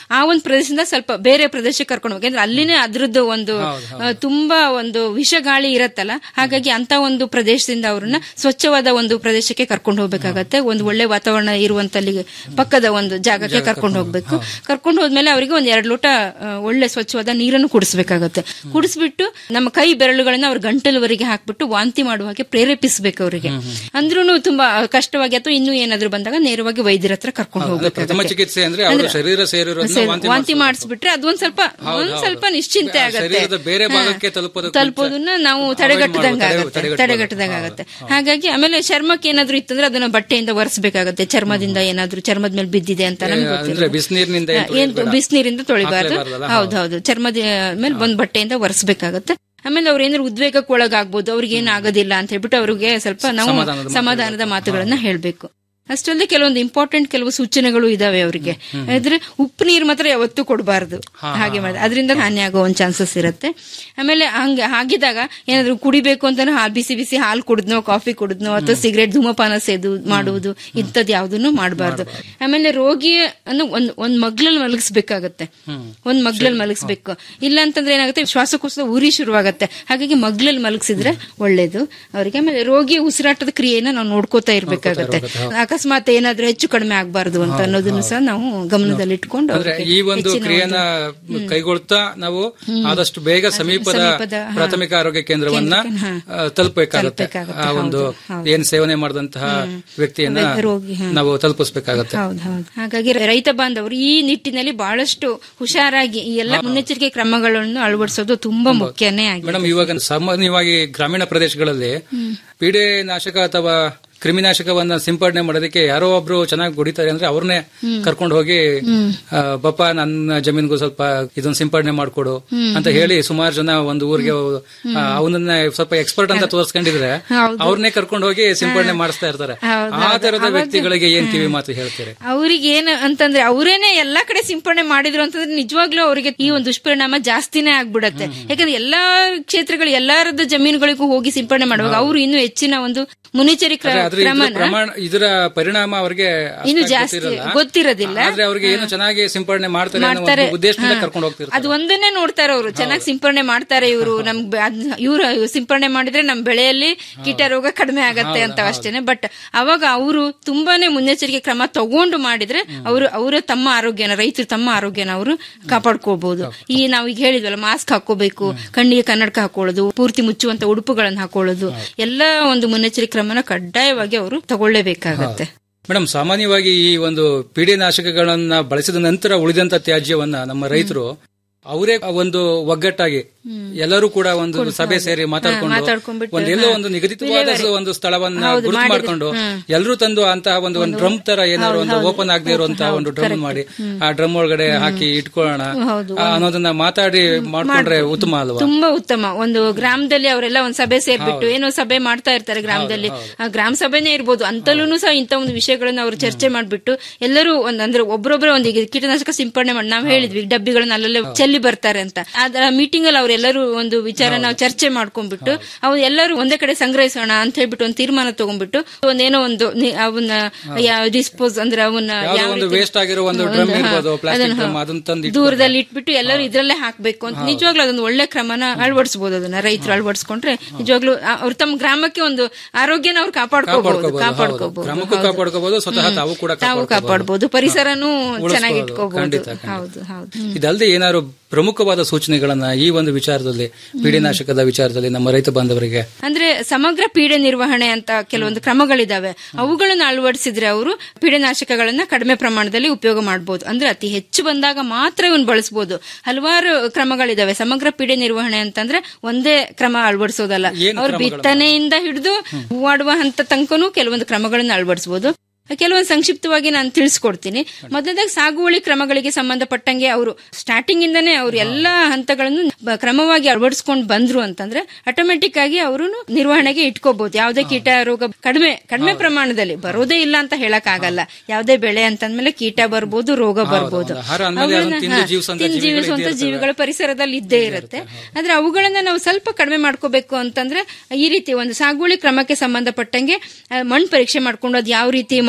O: ಆ ಒಂದು ಪ್ರದೇಶದಿಂದ ಸ್ವಲ್ಪ ಬೇರೆ ಪ್ರದೇಶಕ್ಕೆ ಕರ್ಕೊಂಡು ಹೋಗಿ ಅಂದ್ರೆ ಅಲ್ಲಿನೇ ಅದ್ರದ್ದು ಒಂದು ಆ, ತುಂಬಾ ಒಂದು ವಿಷ ಗಾಳಿ ಇರತ್ತಲ್ಲ ಹಾಗಾಗಿ ಅಂತ ಒಂದು ಪ್ರದೇಶದಿಂದ ಅವ್ರನ್ನ ಸ್ವಚ್ಛವಾದ ಒಂದು ಪ್ರದೇಶಕ್ಕೆ ಕರ್ಕೊಂಡು ಹೋಗ್ಬೇಕಾಗತ್ತೆ ಒಂದು ಒಳ್ಳೆ ವಾತಾವರಣ ಇರುವಂತ ಅಲ್ಲಿಗೆ ಪಕ್ಕದ ಒಂದು ಜಾಗಕ್ಕೆ ಕರ್ಕೊಂಡು ಹೋಗ್ಬೇಕು ಕರ್ಕೊಂಡು ಹೋದ್ಮೇಲೆ ಅವರಿಗೆ ಒಂದ್ ಎರಡು ಲೋಟ ಆ, ಒಳ್ಳೆ ಸ್ವಚ್ಛವಾದ ನೀರನ್ನು ಕುಡಿಸ್ಬೇಕಾಗತ್ತೆ ಕುಡಿಸ್ಬಿಟ್ಟು ನಮ್ಮ ಕೈ ಬೆರಳುಗಳನ್ನ ಅವ್ರ ಗಂಟಲವರೆಗೆ ಹಾಕ್ಬಿಟ್ಟು ವಾಂತಿ ಮಾಡುವ ಹಾಗೆ ಪ್ರೇರೇಪಿಸಬೇಕು ಅವರಿಗೆ ಅಂದ್ರೂ ತುಂಬಾ ಕಷ್ಟವಾಗಿ ಅಥವಾ ಇನ್ನೂ ಏನಾದ್ರೂ ಬಂದಾಗ ನೇರವಾಗಿ ವೈದ್ಯರ ಹತ್ರ ಕರ್ಕೊಂಡು
N: ಪ್ರಥಮ
O: ಹೋಗ್ಬೇಕಾಗತ್ತೆ
N: ಚಿಕಿತ್ಸೆ ಅಂದ್ರೆ ಅವರ ಶರೀರ ಸೇರಿರೋದನ್ನ
O: ಸರಿ,
N: ವಾಂತಿ
O: ವಾಂತಿ ಮಾಡಿಸ್ಬಿಟ್ರೆ ಅದೊಂದ್ ಸ್ವಲ್ಪ ಒಂದ್ ಸ್ವಲ್ಪ ನಿಶ್ಚಿಂತೆ ಆಗತ್ತೆ
N: ಶರೀರದ ಬೇರೆ
O: ಹಾ.
N: ಭಾಗಕ್ಕೆ ತಲುಪೋದಕ್ಕೆ
O: ತಲುಪೋದನ್ನ ನಾವು ತಡೆಗಟ್ಟದಂಗ
N: ತಡೆ-
O: ಆಗತ್ತೆ
N: ತಡೆಗಟ್ಟಬಹುದು.
O: ತಡೆಗಟ್ಟದಂಗ ಆಗತ್ತೆ ಹಾಗಾಗಿ ಆಮೇಲೆ ಚರ್ಮಕ್ಕೆ ಏನಾದ್ರೂ ಇತ್ತಂದ್ರೆ ಅದನ್ನ ಬಟ್ಟೆಯಿಂದ ಒರೆಸ್ಬೇಕಾಗತ್ತೆ ಚರ್ಮದಿಂದ ಏನಾದ್ರೂ ಚರ್ಮದ ಮೇಲೆ ಬಿದ್ದಿದೆ ಅಂತ ನಮ್ಗೆ
N: ಅಂದ್ರೆ
O: ಗೊತ್ತಿರೋದು.
N: ಬಿಸಿನೀರಿನಿಂದ
O: ಹಾ, ಏನ್ ಬಿಸಿನೀರಿಂದ ತೊಳಿಬಾರ್ದು
N: ಹಾಕ್ಲೇಬಾರ್ದಲ್ಲ?
O: ಹೌದು ಹೌದು ಚರ್ಮದ ಮೇಲೆ ಒಂದ್ ಬಟ್ಟೆಯಿಂದ ಒರೆಸ್ಬೇಕಾಗತ್ತೆ ಆಮೇಲೆ ಅವ್ರು ಏನಾದ್ರು ಉದ್ವೇಗಕ್ಕೆ ಒಳಗಾಗ್ಬೋದು ಅವ್ರಿಗೆ ಏನ್ ಆಗೋದಿಲ್ಲ ಅಂತ ಹೇಳ್ಬಿಟ್ಟು ಅವ್ರಿಗೆ ಸ್ವಲ್ಪ ನಾವು
N: ಸಮಾಧಾನದ
O: ಸಮಾಧಾನದ ಮಾತುಗಳನ್ನ ಹೇಳ್ಬೇಕು ಅಷ್ಟಲ್ಲದೆ ಕೆಲವೊಂದು ಇಂಪಾರ್ಟೆಂಟ್ ಕೆಲವು ಸೂಚನೆಗಳು ಇದಾವೆ ಅವರಿಗೆ ಆದ್ರೆ ಉಪ್ಪು ನೀರು ಮಾತ್ರ ಯಾವತ್ತೂ ಕೊಡಬಾರ್ದು ಹಾಗೆ ಮಾಡಿ ಅದರಿಂದ ಹಾನಿ ಆಗೋ ಒಂದು ಚಾನ್ಸಸ್ ಇರುತ್ತೆ ಆಮೇಲೆ ಹಂಗೆ ಆಗಿದಾಗ ಏನಾದ್ರು ಕುಡಿಬೇಕು ಅಂತ ಹಾಲು ಬಿಸಿ ಬಿಸಿ ಹಾಲು ಕುಡಿದ್ನೋ ಕಾಫಿ ಕುಡಿದ್ನೋ ಅಥವಾ ಸಿಗರೇಟ್ ಧೂಮಪಾನ ಸೇದು ಮಾಡುವುದು ಇಂಥದ್ದು ಯಾವುದನ್ನು ಮಾಡಬಾರ್ದು ಆಮೇಲೆ ರೋಗಿಯನ್ನು ಒಂದ್ ಒಂದ್ ಮಗ್ಲಲ್ಲಿ ಮಲಗಿಸ್ಬೇಕಾಗತ್ತೆ ಒಂದ್ ಮಗ್ಲಲ್ಲಿ ಮಲಗಿಸ್ಬೇಕು ಇಲ್ಲ ಅಂತಂದ್ರೆ ಏನಾಗುತ್ತೆ ಶ್ವಾಸಕೋಶದ ಉರಿ ಶುರುವಾಗತ್ತೆ ಹಾಗಾಗಿ ಮಗ್ಲಲ್ಲಿ ಮಲಗಿಸಿದ್ರೆ ಒಳ್ಳೇದು ಅವರಿಗೆ ಆಮೇಲೆ ರೋಗಿ ಉಸಿರಾಟದ ಕ್ರಿಯೆನ ನಾವು ನೋಡ್ಕೋತಾ ಇರ್ಬೇಕಾಗತ್ತೆ ಅಕಸ್ಮಾತ್ ಏನಾದ್ರೂ ಹೆಚ್ಚು ಕಡಿಮೆ ಆಗ್ಬಾರ್ದು ಅಂತ ಅನ್ನೋದನ್ನು ಸಹ ನಾವು ಗಮನದಲ್ಲಿ ಇಟ್ಕೊಂಡು
N: ಅಂದ್ರೆ
O: ಅವ್ರಿಗೆ
N: ಈ ಒಂದು
O: ಹೆಚ್ಚಿನ
N: ಕ್ರಿಯೆನ ಕೈಗೊಳ್ತಾ ನಾವು ಆದಷ್ಟು ಬೇಗ ಸಮೀಪದ
O: ಸಮೀಪದ, ಹಾ.
N: ಪ್ರಾಥಮಿಕ ಆರೋಗ್ಯ ಕೇಂದ್ರವನ್ನ
O: ಹಾ.
N: ಆ, ತಲುಪಬೇಕಾಗತ್ತೆ
O: ತಲುಪಬೇಕಾಗತ್ತೆ,
N: ಆ ಒಂದು
O: ಹೌದು, ಹೌದು.
N: ಏನ್ ಸೇವನೆ ಮಾಡಿದಂತಹ ವ್ಯಕ್ತಿಯನ್ನ
O: ರೋಗಿ, ಹಾ.
N: ನಾವು ತಲುಪಿಸಬೇಕಾಗತ್ತೆ
O: ಹೌದು ಹೌದು ಹಾಗಾಗಿ ರೈತ ಬಾಂಧವರು ಈ ನಿಟ್ಟಿನಲ್ಲಿ ಬಹಳಷ್ಟು ಹುಷಾರಾಗಿ ಈ ಎಲ್ಲ ಮುನ್ನೆಚ್ಚರಿಕೆ ಕ್ರಮಗಳನ್ನು ಅಳವಡಿಸೋದು ತುಂಬಾ ಮುಖ್ಯನೇ ಆಗಿದೆ
N: ಮೇಡಮ್ ಇವಾಗ ಸಾಮಾನ್ಯವಾಗಿ ಗ್ರಾಮೀಣ ಪ್ರದೇಶಗಳಲ್ಲಿ ಪೀಡೆ ನಾಶಕ ಅಥವಾ ಕ್ರಿಮಿನಾಶಕವನ್ನ ಸಿಂಪಡಣೆ ಮಾಡೋದಕ್ಕೆ ಯಾರೋ ಒಬ್ರು ಚೆನ್ನಾಗಿ ಹೊಡಿತಾರೆ ಅಂದ್ರೆ ಅವ್ರನ್ನೇ ಕರ್ಕೊಂಡು ಹೋಗಿ ಆ, ಬಪ್ಪ ನನ್ನ ಜಮೀನ್ಗೂ ಸ್ವಲ್ಪ ಇದನ್ನ ಸಿಂಪಡಣೆ ಮಾಡ್ಕೊಡು ಅಂತ ಹೇಳಿ ಸುಮಾರು ಜನ ಒಂದು ಊರಿಗೆ ಆ, ಅವನನ್ನ ಸ್ವಲ್ಪ ಎಕ್ಸ್ಪರ್ಟ್ ಅಂತ ತೋರಿಸ್ಕೊಂಡಿದ್ರೆ
O: ಹೌದು.
N: ಅವ್ರನ್ನೇ ಕರ್ಕೊಂಡು ಹೋಗಿ ಸಿಂಪಡಣೆ ಮಾಡಿಸ್ತಾ ಇರ್ತಾರೆ
O: ಹೌದು,
N: ಆ
O: ಹೌದು.
N: ತರದ
O: ಅವಾಗ-
N: ವ್ಯಕ್ತಿಗಳಿಗೆ ಏನ್ ಕಿವಿ ಮಾತು ಹೇಳ್ತೀರಿ
O: ಅವ್ರಿಗೆ ಏನು ಅಂತಂದ್ರೆ ಅವರೇನೆ ಎಲ್ಲಾ ಕಡೆ ಸಿಂಪಡಣೆ ಮಾಡಿದ್ರು ಅಂತಂದ್ರೆ ನಿಜವಾಗ್ಲೂ ಅವರಿಗೆ ಈ ಒಂದು ದುಷ್ಪರಿಣಾಮ ಜಾಸ್ತಿನೇ ಆಗ್ಬಿಡತ್ತೆ ಯಾಕಂದ್ರೆ ಎಲ್ಲಾ ಕ್ಷೇತ್ರಗಳು ಎಲ್ಲಾರದ್ದು ಜಮೀನುಗಳಿಗೂ ಹೋಗಿ ಸಿಂಪಡಣೆ ಮಾಡುವಾಗ ಅವರು ಇನ್ನೂ ಹೆಚ್ಚಿನ ಒಂದು ಮುನ್ನೆಚ್ಚರಿಕೆ
N: ಆದ್ರೆ ಅದ್ರ ಇದ್ರ
O: ಕ್ರಮನ
N: ಪ್ರಮಾಣ ಇದರ ಪರಿಣಾಮ ಅವ್ರಿಗೆ
O: ಇನ್ನು
N: ಅಷ್ಟಾಗಿ
O: ಜಾಸ್ತಿ
N: ಗೊತ್ತಿರಲ್ಲ.
O: ಗೊತ್ತಿರೋದಿಲ್ಲ
N: ಆದ್ರೆ ಅವ್ರಿಗೆ ಏನು ಚೆನ್ನಾಗಿ ಸಿಂಪಡಣೆ ಮಾಡ್ತಾರೆ ಅನ್ನೋ
O: ಮಾಡ್ತಾರೆ
N: ಒಂದು ಉದ್ದೇಶದಿಂದ
O: ಹಾ.
N: ಕರ್ಕೊಂಡು ಹೋಗ್ತಿರ್ತಾರೆ
O: ಅದು ಒಂದನ್ನೇ ನೋಡ್ತಾರೆ ಅವರು ಚೆನ್ನಾಗಿ ಸಿಂಪಡಣೆ ಮಾಡ್ತಾರೆ ಇವರು ನಮ್ಗೆ ಇವರು ಸಿಂಪಡಣೆ ಮಾಡಿದ್ರೆ ನಮ್ ಬೆಳೆಯಲ್ಲಿ ಕೀಟ ರೋಗ ಕಡಿಮೆ ಆಗತ್ತೆ ಅಂತ ಅಷ್ಟೇನೆ ಬಟ್ ಅವಾಗ ಅವರು ತುಂಬಾನೇ ಮುನ್ನೆಚ್ಚರಿಕೆ ಕ್ರಮ ತಗೊಂಡು ಮಾಡಿದ್ರೆ ಅವರು ಅವರ ತಮ್ಮ ಆರೋಗ್ಯನ ರೈತರು ತಮ್ಮ ಆರೋಗ್ಯನ ಅವರು ಕಾಪಾಡ್ಕೋಬಹುದು ಈ ನಾವು ಈಗ ಹೇಳಿದ್ವಲ್ಲ ಮಾಸ್ಕ್ ಹಾಕೋಬೇಕು ಕಣ್ಣಿಗೆ ಕನ್ನಡಕ ಹಾಕೊಳ್ಳೋದು ಪೂರ್ತಿ ಮುಚ್ಚುವಂತ ಉಡುಪುಗಳನ್ನು ಹಾಕೊಳ್ಳೋದು ಎಲ್ಲ ಒಂದು ಮುನ್ನೆಚ್ಚರಿಕೆ ಕ್ರಮನ ಕಡ್ಡಾಯವಾಗಿ ಅವರು ತಗೊಳ್ಳೇಬೇಕಾಗತ್ತೆ
N: ಮೇಡಮ್ ಸಾಮಾನ್ಯವಾಗಿ ಈ ಒಂದು ಪೀಡೆನಾಶಕಗಳನ್ನ ಬಳಸಿದ ನಂತರ ಉಳಿದಂತ ತ್ಯಾಜ್ಯವನ್ನ ನಮ್ಮ ರೈತರು ಅವರೇ ಒಂದು ಒಗ್ಗಟ್ಟಾಗಿ ಎಲ್ಲರೂ ಕೂಡ ಒಂದು ಸಭೆ ಸೇರಿ ಮಾತಾಡ್ಕೊಂಡು
O: ಮಾತಾಡ್ಕೊಂಡ್ಬಿಟ್ಟು,
N: ಒಂದ್ ಎಲ್ಲೋ
O: ಹಾ.
N: ಒಂದು ನಿಗದಿತವಾದ
O: ವಿಲೇವಾರಿ.
N: ಒಂದು ಸ್ಥಳವನ್ನ
O: ಹೌದು,
N: ಗುರುತು
O: ಮಾಡಿದ್ರೆ,
N: ಮಾಡ್ಕೊಂಡು
O: ಹ್ಮ್.
N: ಎಲ್ಲರೂ ತಂದು ಅಂತಹ ಒಂದು ಒಂದು ಡ್ರಮ್ ತರ ಏನಾದ್ರು ಒಂದು ಓಪನ್ ಆಗದೆ ಇರುವಂತಹ ಒಂದು ಡ್ರಮ್ ಮಾಡಿ ಆ ಡ್ರಮ್ ಒಳಗಡೆ ಹಾಕಿ ಇಟ್ಕೊಳ್ಳೋಣ
O: ಹೌದು.
N: ಆ, ಅನ್ನೋದನ್ನ ಮಾತಾಡಿ ಮಾಡ್ಕೊಂಡ್ರೆ ಉತ್ತಮ ಅಲ್ವಾ
O: ತುಂಬಾ ಉತ್ತಮ ಒಂದು ಗ್ರಾಮದಲ್ಲಿ ಅವರೆಲ್ಲ ಒಂದ್ ಸಭೆ ಸೇರ್ಬಿಟ್ಟು ಏನೋ ಸಭೆ ಮಾಡ್ತಾ ಇರ್ತಾರೆ ಗ್ರಾಮದಲ್ಲಿ ಆ ಗ್ರಾಮ ಸಭೆನೇ ಇರ್ಬೋದು ಅಂತಲೂ ಸಹ ಇಂತ ಒಂದು ವಿಷಯಗಳನ್ನ ಅವರು ಚರ್ಚೆ ಮಾಡ್ಬಿಟ್ಟು ಎಲ್ಲರೂ ಒಂದ್ ಅಂದ್ರೆ ಒಬ್ಬರೊಬ್ಬರ ಒಂದು ಈಗ ಕೀಟನಾಶಕ ಸಿಂಪಡಣೆ ಮಾಡಿ ನಾವು ಹೇಳಿದ್ವಿ ಡಬ್ಬಿಗಳನ್ನ ಅಲ್ಲಲ್ಲೇ ಚೆಲ್ಲಿ ಬರ್ತಾರೆ ಅಂತ ಅದರ ಮೀಟಿಂಗ್ ಅಲ್ಲಿ ಅವರೆಲ್ಲರೂ ಒಂದು ವಿಚಾರ ನಾವು ಚರ್ಚೆ ಮಾಡ್ಕೊಂಡ್ಬಿಟ್ಟು ಅವ್ರು ಎಲ್ಲರೂ ಒಂದೇ ಕಡೆ ಸಂಗ್ರಹಿಸೋಣ ಅಂತ ಹೇಳ್ಬಿಟ್ಟು ಒಂದು ತೀರ್ಮಾನ ತಗೊಂಡ್ಬಿಟ್ಟು ಒಂದೇನೋ ಒಂದು ನಿ- ಅವನ್ನ ಡಿಸ್ಪೋಸ್ ಅಂದ್ರೆ ಅವನ್ನ
N: ಯಾವ್ದೋ
O: ಯಾವ
N: ಒಂದು
O: ರೀತಿ-
N: ವೇಸ್ಟ್ ಆಗಿರೋ ಒಂದು
O: ಒಂದು,
N: ಡ್ರಮ್
O: ಹಾ,
N: ಇರ್ಬೋದು ಪ್ಲಾಸ್ಟಿಕ್
O: ಅದನ್ನ,
N: ಡ್ರಮ್
O: ಹಾ.
N: ಅದನ್ನ ತಂದು
O: ದೂರದಲ್ಲಿ ಇಟ್ಬಿಟ್ಟು ಎಲ್ಲರೂ ಇದ್ರಲ್ಲೇ ಹಾಕ್ಬೇಕು ಅಂತ ನಿಜವಾಗ್ಲೂ ಅದೊಂದು ಒಳ್ಳೆ ಕ್ರಮನ ಅಳವಡಿಸಬಹುದು ಅದನ್ನ ರೈತರು ಅಳವಡಿಸ್ಕೊಂಡ್ರೆ ನಿಜವಾಗ್ಲೂ ಆ- ಅವ್ರು ತಮ್ಮ ಗ್ರಾಮಕ್ಕೆ ಒಂದು ಆರೋಗ್ಯನ ಅವ್ರು ಕಾಪಾಡ್ಕೋಬಹುದು
N: ಕಾಪಾಡ್ಕೋಬಹುದು,
O: ಕಾಪಾಡ್ಕೋಬಹುದು
N: ಗ್ರಾಮಕ್ಕೂ
O: ಹೌದು.
N: ಕಾಪಾಡ್ಕೋಬಹುದು ಸ್ವತಃ
O: ಹ್ಮ್.
N: ತಾವು ಕೂಡ
O: ತಾವು ಕಾಪಾಡ್ಬೋದು ಪರಿಸರನೂ
N: ಉಳಿಸ್ಬೋದು.
O: ಚೆನ್ನಾಗಿ ಇಟ್ಕೋಬಹುದು
N: ಖಂಡಿತ, ಖಂಡಿತ.
O: ಹೌದು ಹೌದು
N: ಇದಲ್ಲದೆ ಏನಾದ್ರು ಪ್ರಮುಖವಾದ ಸೂಚನೆಗಳನ್ನ ಈ ಒಂದು ವಿಚಾರದಲ್ಲಿ ಪೀಡಿನಾಶಕದ ವಿಚಾರದಲ್ಲಿ ನಮ್ಮ ರೈತ ಬಾಂಧವರಿಗೆ
O: ಅಂದ್ರೆ ಸಮಗ್ರ ಪೀಡೆ ನಿರ್ವಹಣೆ ಅಂತ ಕೆಲವೊಂದು ಕ್ರಮಗಳಿದಾವೆ ಅವುಗಳನ್ನ ಅಳವಡಿಸಿದ್ರೆ ಅವರು ಪೀಡೆನಾಶಕಗಳನ್ನ ಕಡಿಮೆ ಪ್ರಮಾಣದಲ್ಲಿ ಉಪಯೋಗ ಮಾಡಬಹುದು ಅಂದ್ರೆ ಅತಿ ಹೆಚ್ಚು ಬಂದಾಗ ಮಾತ್ರ ಇವನ್ ಬಳಸಬಹುದು ಹಲವಾರು ಕ್ರಮಗಳಿದಾವೆ ಸಮಗ್ರ ಪೀಡೆ ನಿರ್ವಹಣೆ ಅಂತಂದ್ರೆ ಒಂದೇ ಕ್ರಮ ಅಳವಡಿಸೋದಲ್ಲ
N: ಏನ್
O: ಅವ್ರ
N: ಕ್ರಮಗಳು?
O: ಬಿತ್ತನೆಯಿಂದ ಹಿಡಿದು ಹೂವಾಡುವ ಹಂತ ತನಕನೂ ಕೆಲವೊಂದು ಕ್ರಮಗಳನ್ನ ಅಳವಡಿಸಬಹುದು ಕೆಲವೊಂದು ಸಂಕ್ಷಿಪ್ತವಾಗಿ ನಾನು ತಿಳಿಸ್ಕೊಡ್ತೀನಿ ಮೊದಲನೇದಾಗಿ ಸಾಗುವಳಿ ಕ್ರಮಗಳಿಗೆ ಸಂಬಂಧಪಟ್ಟಂಗೆ ಅವರು ಸ್ಟಾರ್ಟಿಂಗ್ ಇಂದಾನೇ ಅವ್ರು ಎಲ್ಲಾ ಹಂತಗಳನ್ನು ಬ- ಕ್ರಮವಾಗಿ ಅಳವಡಿಸ್ಕೊಂಡು ಬಂದ್ರು ಅಂತಂದ್ರೆ ಆಟೋಮೆಟಿಕ್ ಆಗಿ ಅವರು ನಿರ್ವಹಣೆಗೆ ಇಟ್ಕೋಬಹುದು ಯಾವುದೇ ಕೀಟ ರೋಗ ಕಡಿಮೆ ಕಡಿಮೆ ಪ್ರಮಾಣದಲ್ಲಿ ಬರೋದೇ ಇಲ್ಲ ಅಂತ ಹೇಳಕ್ ಆಗಲ್ಲ ಯಾವುದೇ ಬೆಳೆ ಅಂತಂದ್ಮೇಲೆ ಕೀಟ ಬರ್ಬೋದು ರೋಗ ಬರ್ಬೋದು
N: ಆಹಾರ ಅಂದ್ಮೇಲೆ ಅದನ್ನ
O: ಅವುಗಳನ್ನ-
N: ತಿಂದು
O: ಹಾ,
N: ಜೀವಿಸುವಂತ
O: ತಿಂದು
N: ಜೀವಿಗಳು
O: ಜೀವಿಸುವಂತ
N: ಇದ್ದೇ ಇರ್ತವೆ.
O: ಜೀವಿಗಳು ಪರಿಸರದಲ್ಲಿ ಇದ್ದೇ ಇರುತ್ತೆ ಆದ್ರೆ ಅವುಗಳನ್ನ ನಾವು ಸ್ವಲ್ಪ ಕಡಿಮೆ ಮಾಡ್ಕೋಬೇಕು ಅಂತಂದ್ರೆ ಈ ರೀತಿ ಒಂದು ಸಾಗುವಳಿ ಕ್ರಮಕ್ಕೆ ಸಂಬಂಧಪಟ್ಟಂಗೆ ಆ, ಮಣ್ಣು ಪರೀಕ್ಷೆ ಮಾಡ್ಕೊಂಡು ಅದು ಯಾವ ರೀತಿ ಮಣ್ಣು